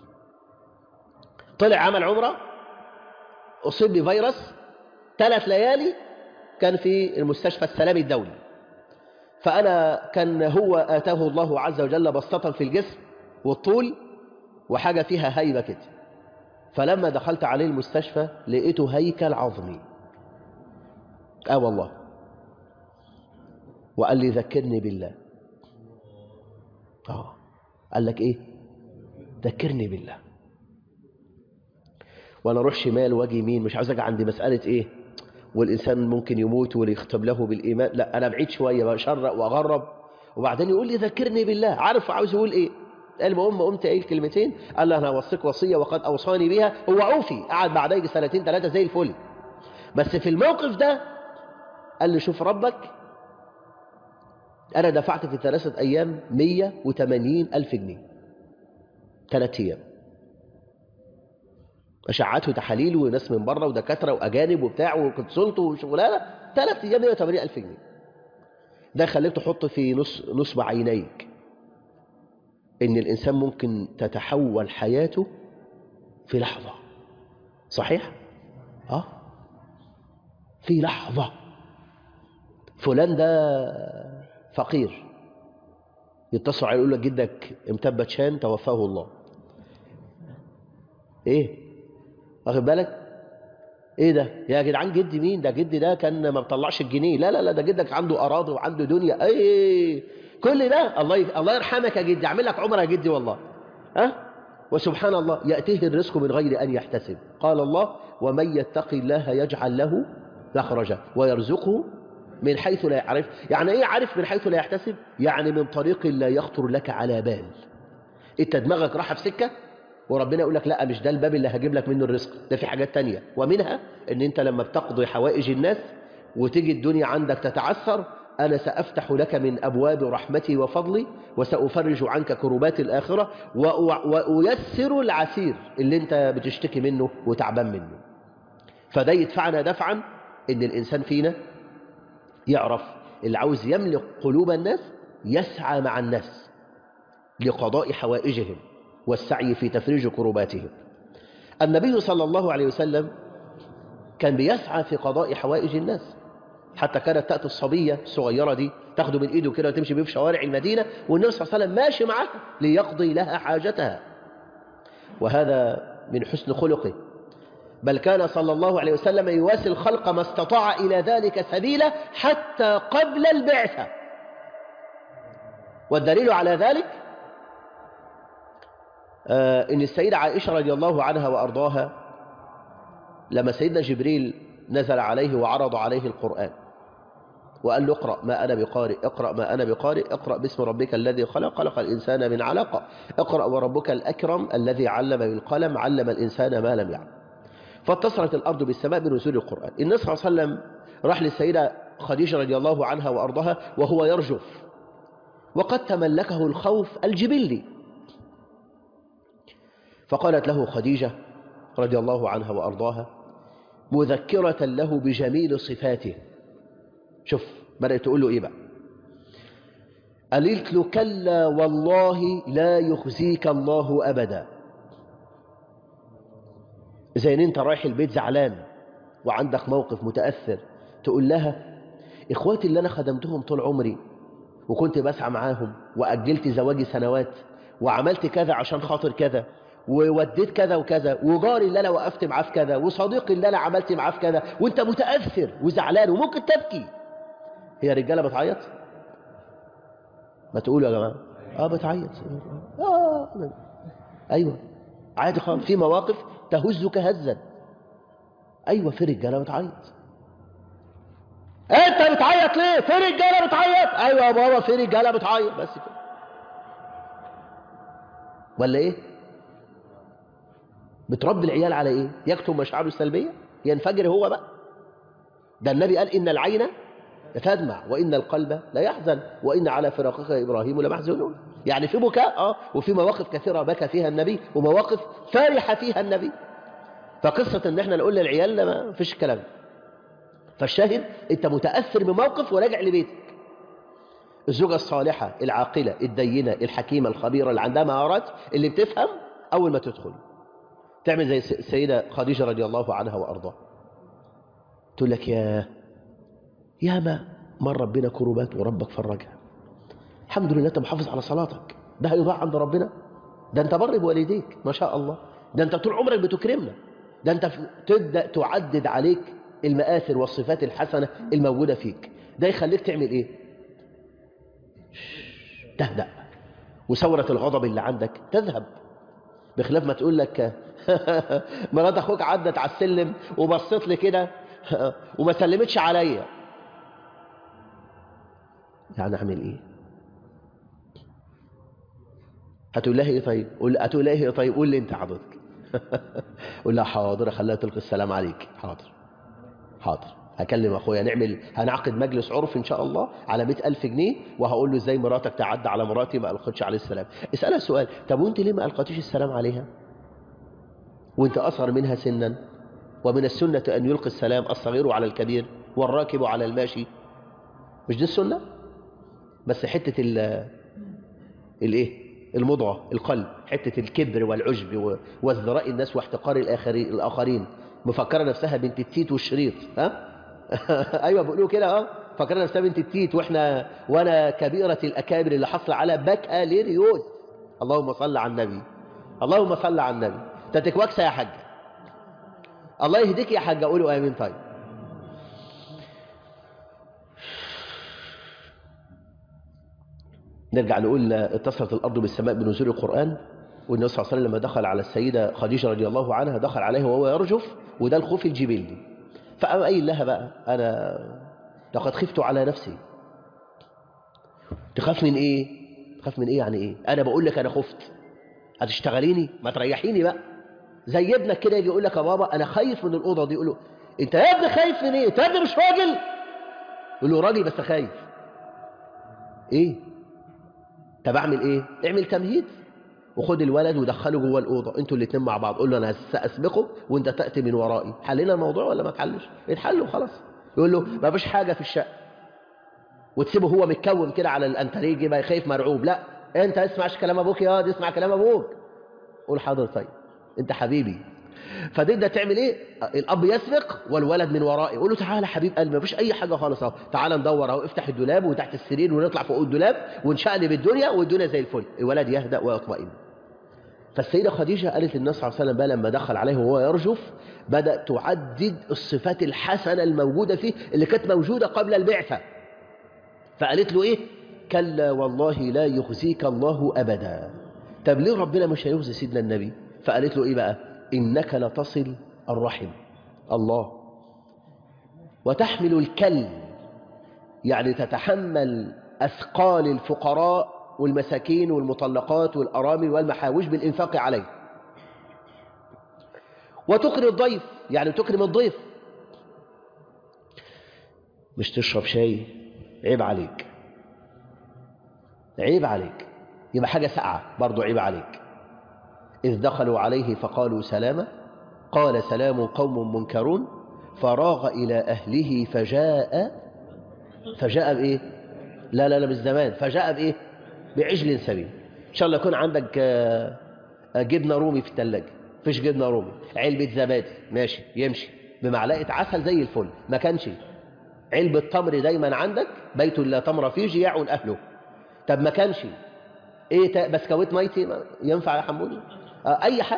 طلع عمل عمرة أصيب بفيروس ثلاث ليالي كان في المستشفى السلامي الدولي فأنا كان هو آتاه الله عز وجل بسطة في الجسم والطول وحاجة فيها هيبة كده فلما دخلت عليه المستشفى لقيته هيكل عظمي آه والله وقال لي ذكرني بالله آه قال لك إيه ذكرني بالله وأنا أروح شمال وأجي يمين مش عاوز أجي عند مسألة إيه والإنسان ممكن يموت ويختم له بالإيمان لا أنا بعيد شوية بشرق وأغرب وبعدين يقول لي ذكرني بالله عارف عاوز يقول إيه المهم قمت قايل كلمتين قال له أنا هوصيك وصية وقد أوصاني بها هو عوفي قعد بعدها يجي سنتين ثلاثة زي الفل بس في الموقف ده قال لي شوف ربك أنا دفعت في ثلاثة أيام 180 ألف جنيه ثلاثة أيام أشعات وتحاليل وناس من بره ودكاترة وأجانب وبتاع وكونسلت وشغلانة ثلاث أيام 180 ألف جنيه ده خليك تحط في نص نصب عينيك إن الإنسان ممكن تتحول حياته في لحظة صحيح؟ آه في لحظة فلان ده فقير يتصل عليه يقول لك جدك امتبت شان توفاه الله ايه واخد بالك ايه ده يا جدعان جدي مين ده جدي ده كان ما بيطلعش الجنيه لا لا لا ده جدك عنده اراضي وعنده دنيا ايه كل ده الله ي... الله يرحمك يا جدي اعمل لك عمره يا جدي والله ها وسبحان الله ياتيه الرزق من غير ان يحتسب قال الله ومن يتق الله يجعل له مخرجا ويرزقه من حيث لا يعرف يعني ايه عارف من حيث لا يحتسب يعني من طريق لا يخطر لك على بال انت دماغك راحه في سكه وربنا يقول لك لا مش ده الباب اللي هجيب لك منه الرزق ده في حاجات تانية ومنها ان انت لما بتقضي حوائج الناس وتيجي الدنيا عندك تتعثر أنا سأفتح لك من أبواب رحمتي وفضلي وسأفرج عنك كربات الآخرة وأيسر العسير اللي انت بتشتكي منه وتعبان منه فده يدفعنا دفعا ان الإنسان فينا يعرف اللي عاوز يملك قلوب الناس يسعى مع الناس لقضاء حوائجهم والسعي في تفريج كرباتهم النبي صلى الله عليه وسلم كان بيسعى في قضاء حوائج الناس حتى كانت تأتي الصبية الصغيرة دي تاخده من إيده كده وتمشي بيه في شوارع المدينة والنبي صلى الله عليه وسلم ماشي معها ليقضي لها حاجتها وهذا من حسن خلقه بل كان صلى الله عليه وسلم يواسي الخلق ما استطاع إلى ذلك سبيلا حتى قبل البعثة والدليل على ذلك آه إن السيدة عائشة رضي الله عنها وأرضاها لما سيدنا جبريل نزل عليه وعرض عليه القرآن وقال له اقرأ ما أنا بقارئ اقرأ ما أنا بقارئ اقرأ باسم ربك الذي خلق خلق الإنسان من علق اقرأ وربك الأكرم الذي علم بالقلم علم الإنسان ما لم يعلم فاتصلت الأرض بالسماء بنزول القرآن النبي صلى الله عليه وسلم راح للسيدة خديجة رضي الله عنها وأرضها وهو يرجف وقد تملكه الخوف الجبلي فقالت له خديجة رضي الله عنها وأرضاها مذكرة له بجميل صفاته شوف بدأت تقول له إيه بقى قالت له كلا والله لا يخزيك الله أبدا زي ان انت رايح البيت زعلان وعندك موقف متأثر تقول لها اخواتي اللي انا خدمتهم طول عمري وكنت بسعى معاهم وأجلت زواجي سنوات وعملت كذا عشان خاطر كذا ووديت كذا وكذا وجاري اللي انا وقفت معاه في كذا وصديقي اللي انا عملت معاه في كذا وانت متأثر وزعلان وممكن تبكي هي رجاله بتعيط ما تقولوا يا جماعه اه بتعيط اه ايوه عادي خالص في مواقف تهزك هزا ايوه في رجاله بتعيط انت بتعيط ليه في رجاله بتعيط ايوه يا بابا في رجاله بتعيط بس كده ولا ايه بتربي العيال على ايه يكتم مشاعره السلبيه ينفجر هو بقى ده النبي قال ان العين تدمع وان القلب لا يحزن وان على فراقك ابراهيم لمحزونون يعني في بكاء اه وفي مواقف كثيره بكى فيها النبي ومواقف فرح فيها النبي فقصه ان احنا نقول للعيال لا ما فيش كلام فالشاهد انت متاثر بموقف وراجع لبيتك الزوجه الصالحه العاقله الدينه الحكيمه الخبيره اللي عندها مهارات اللي بتفهم اول ما تدخل تعمل زي السيدة خديجة رضي الله عنها وأرضاها تقول لك يا يا ما مر بنا كروبات وربك فرجها الحمد لله أنت محافظ على صلاتك ده هيضاع عند ربنا ده أنت بر بوالديك ما شاء الله ده أنت طول عمرك بتكرمنا ده أنت تبدأ تعدد عليك المآثر والصفات الحسنة الموجودة فيك ده يخليك تعمل إيه تهدأ وثورة الغضب اللي عندك تذهب بخلاف ما تقول لك مرات اخوك عدت على السلم وبصت لي كده وما سلمتش عليا يعني اعمل ايه هتقول لها ايه طيب قول هتقول لها ايه طيب قول لي انت حضرتك قول لها حاضر خليها تلقي السلام عليك حاضر حاضر هكلم اخويا نعمل هنعقد مجلس عرف ان شاء الله على مئة ألف جنيه وهقول له ازاي مراتك تعدى على مراتي ما القتش عليه السلام اسالها سؤال طب وانت ليه ما القتيش السلام عليها وانت اصغر منها سنا ومن السنة ان يلقي السلام الصغير على الكبير والراكب على الماشي مش دي السنة بس حتة ال الايه المضغة القلب حتة الكبر والعجب وازدراء الناس واحتقار الآخرين الآخرين مفكرة نفسها بنت التيت والشريط ها ايوه بيقولوا كده اه فكرنا نفسها بنت التيت واحنا وانا كبيرة الاكابر اللي حصل على بكالوريوس اللهم صل على النبي اللهم صل على النبي انت تكوكسه يا حاج الله يهديك يا حاج قولوا امين طيب نرجع نقول اتصلت الارض بالسماء بنزول القران والنبي صلى الله عليه وسلم لما دخل على السيده خديجه رضي الله عنها دخل عليها وهو يرجف وده الخوف الجبلي فقام قايل لها بقى انا لقد خفت على نفسي تخاف من ايه تخاف من ايه يعني ايه انا بقول لك انا خفت هتشتغليني ما تريحيني بقى زي ابنك كده يجي يقول لك يا بابا انا خايف من الاوضه دي يقول له انت يا ابني خايف من ايه انت يا ابني مش راجل يقول له راجل بس خايف ايه طب اعمل ايه اعمل تمهيد وخد الولد ودخله جوه الاوضه انتوا الاثنين مع بعض قول له انا ساسبقه وانت تاتي من ورائي حلينا الموضوع ولا ما اتحلش اتحل وخلاص يقول له ما فيش حاجه في الشقه وتسيبه هو متكوم كده على الانتريه يجي بقى خايف مرعوب لا انت اسمعش كلام ابوك يا واد اسمع كلام ابوك قول حاضر طيب انت حبيبي فتبدا تعمل ايه الاب يسبق والولد من ورائه يقول له تعالى حبيب قلبي مفيش اي حاجه خالص اهو تعالى ندور اهو افتح الدولاب وتحت السرير ونطلع فوق الدولاب ونشقلب الدنيا والدنيا زي الفل الولد يهدأ ويطمئن فالسيدة خديجة قالت للنبي صلى الله عليه وسلم بقى لما دخل عليه وهو يرجف بدأ تعدد الصفات الحسنة الموجودة فيه اللي كانت موجودة قبل البعثة فقالت له ايه كلا والله لا يخزيك الله أبدا طب ليه ربنا مش هيخزي سيدنا النبي فقالت له ايه بقى إنك لتصل الرحم الله وتحمل الكل يعني تتحمل أثقال الفقراء والمساكين والمطلقات والأرامل والمحاوش بالإنفاق عليه وتكرم الضيف يعني تكرم الضيف مش تشرب شاي عيب عليك عيب عليك يبقى حاجة ساقعة برضو عيب عليك إذ دخلوا عليه فقالوا سلاما قال سلام قوم منكرون فراغ إلى أهله فجاء فجاء بإيه لا لا لا بالزمان فجاء بإيه بعجل سمين إن شاء الله يكون عندك جبنة رومي في الثلاجة فيش جبنة رومي علبة زبادي ماشي يمشي بمعلقة عسل زي الفل ما كانش علبة تمر دايما عندك بيت لا تمر فيه جياع أهله طب ما كانش ايه بسكويت ميتي ينفع يا حمودي آه اي حاجة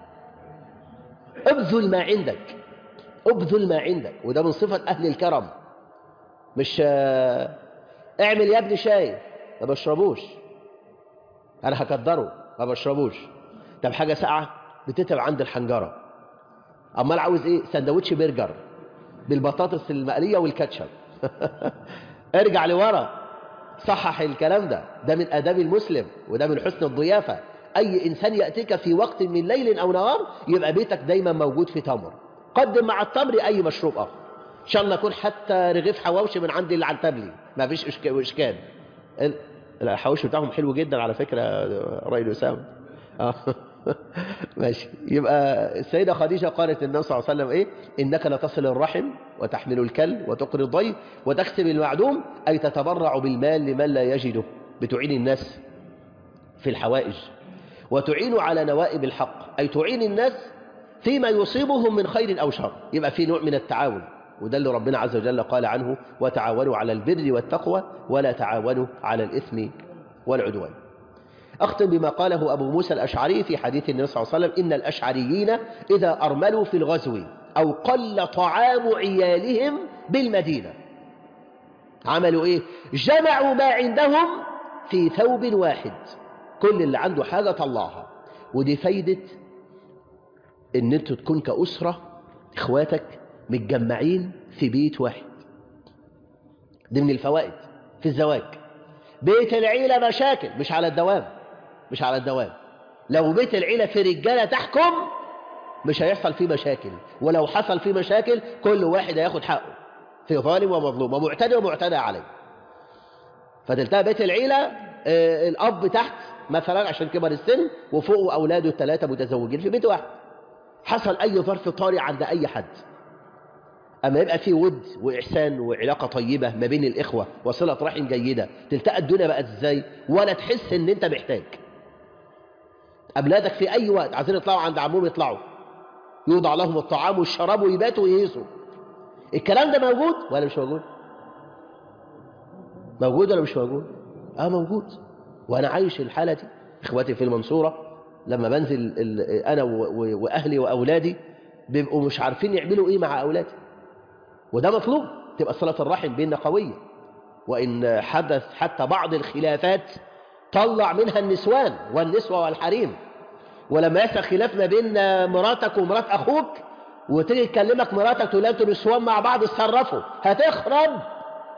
ابذل ما عندك ابذل ما عندك وده من صفة اهل الكرم مش آه اعمل يا ابني شاي ما بشربوش انا هقدره ما بشربوش طب حاجة ساقعة بتتعب عند الحنجرة امال عاوز ايه سندوتش برجر بالبطاطس المقلية والكاتشب ارجع لورا صحح الكلام ده ده من آداب المسلم وده من حسن الضيافة أي إنسان يأتيك في وقت من ليل أو نهار يبقى بيتك دايما موجود في تمر قدم مع التمر أي مشروب آخر إن شاء الله يكون حتى رغيف حواوشي من عندي اللي على التبلي ما فيش إشكال الحواوشي بتاعهم حلو جدا على فكرة رأي أسامة ماشي يبقى السيدة خديجة قالت للنبي صلى الله عليه وسلم إيه إنك لتصل الرحم وتحمل الكل وتقري الضيف وتكسب المعدوم أي تتبرع بالمال لمن لا يجده بتعين الناس في الحوائج وتعين على نوائب الحق أي تعين الناس فيما يصيبهم من خير أو شر يبقى في نوع من التعاون وده اللي ربنا عز وجل قال عنه وتعاونوا على البر والتقوى ولا تعاونوا على الإثم والعدوان أختم بما قاله أبو موسى الأشعري في حديث النبي صلى الله عليه وسلم إن الأشعريين إذا أرملوا في الغزو أو قل طعام عيالهم بالمدينة عملوا إيه؟ جمعوا ما عندهم في ثوب واحد كل اللي عنده حاجة طلعها ودي فايدة إن أنتوا تكون كأسرة إخواتك متجمعين في بيت واحد دي من الفوائد في الزواج بيت العيلة مشاكل مش على الدوام مش على الدوام لو بيت العيلة في رجالة تحكم مش هيحصل فيه مشاكل ولو حصل فيه مشاكل كل واحد هياخد حقه في ظالم ومظلوم ومعتدى ومعتدى عليه فتلتقى بيت العيلة آه الأب تحت مثلا عشان كبر السن وفوقه أولاده الثلاثة متزوجين في بيت واحد حصل أي ظرف طارئ عند أي حد أما يبقى فيه ود وإحسان وعلاقة طيبة ما بين الإخوة وصلة رحم جيدة تلتقى الدنيا بقت إزاي ولا تحس إن أنت محتاج أولادك في أي وقت عايزين يطلعوا عند عمهم يطلعوا يوضع لهم الطعام والشراب ويباتوا ويهيصوا الكلام ده موجود ولا مش موجود موجود ولا مش موجود اه موجود وانا عايش الحالة دي اخواتي في المنصورة لما بنزل انا واهلي واولادي بيبقوا مش عارفين يعملوا ايه مع اولادي وده مطلوب تبقى صلة الرحم بيننا قوية وإن حدث حتى بعض الخلافات طلع منها النسوان والنسوة والحريم ولما يحصل خلاف ما بين مراتك ومرات أخوك وتيجي تكلمك مراتك تقول انتوا نسوان مع بعض اتصرفوا هتخرب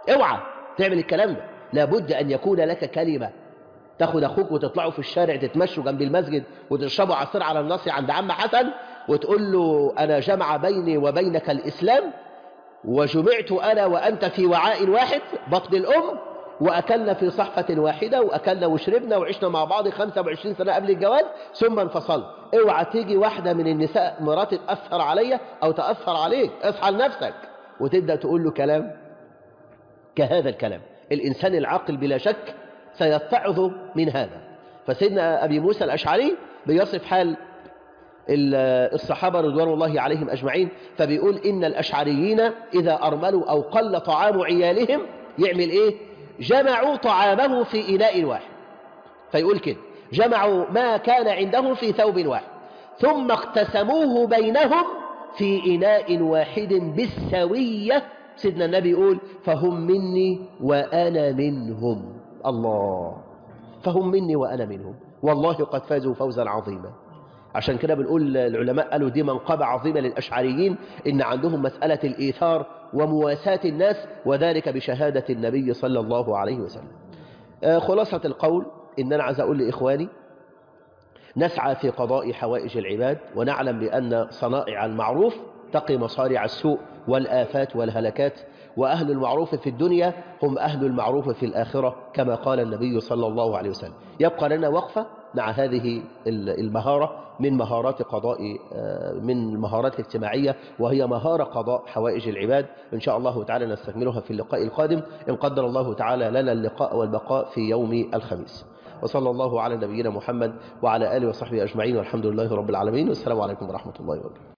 اوعى تعمل الكلام ده لابد أن يكون لك كلمة تاخد أخوك وتطلعوا في الشارع تتمشوا جنب المسجد وتشربوا عصير على النصي عند عم حسن وتقول له أنا جمع بيني وبينك الإسلام وجمعت أنا وأنت في وعاء واحد بطن الأم وأكلنا في صحفة واحدة وأكلنا وشربنا وعشنا مع بعض 25 سنة قبل الجواز ثم انفصلنا اوعى تيجي واحدة من النساء مراتي تأثر عليا أو تأثر عليك اصحى لنفسك وتبدأ تقول له كلام كهذا الكلام الإنسان العاقل بلا شك سيتعظ من هذا فسيدنا أبي موسى الأشعري بيصف حال الصحابة رضوان الله عليهم أجمعين فبيقول إن الأشعريين إذا أرملوا أو قل طعام عيالهم يعمل إيه جمعوا طعامه في إناء واحد فيقول كده جمعوا ما كان عندهم في ثوب واحد ثم اقتسموه بينهم في إناء واحد بالسوية سيدنا النبي يقول فهم مني وأنا منهم الله فهم مني وأنا منهم والله قد فازوا فوزا عظيما عشان كده بنقول العلماء قالوا دي منقبة عظيمة للأشعريين إن عندهم مسألة الإيثار ومواساة الناس وذلك بشهادة النبي صلى الله عليه وسلم خلاصة القول إن أنا عايز أقول لإخواني نسعى في قضاء حوائج العباد ونعلم بأن صنائع المعروف تقي مصارع السوء والآفات والهلكات وأهل المعروف في الدنيا هم أهل المعروف في الآخرة كما قال النبي صلى الله عليه وسلم يبقى لنا وقفة مع هذه المهارة من مهارات قضاء من المهارات الاجتماعية وهي مهارة قضاء حوائج العباد إن شاء الله تعالى نستكملها في اللقاء القادم إن قدر الله تعالى لنا اللقاء والبقاء في يوم الخميس وصلى الله على نبينا محمد وعلى آله وصحبه أجمعين والحمد لله رب العالمين والسلام عليكم ورحمة الله وبركاته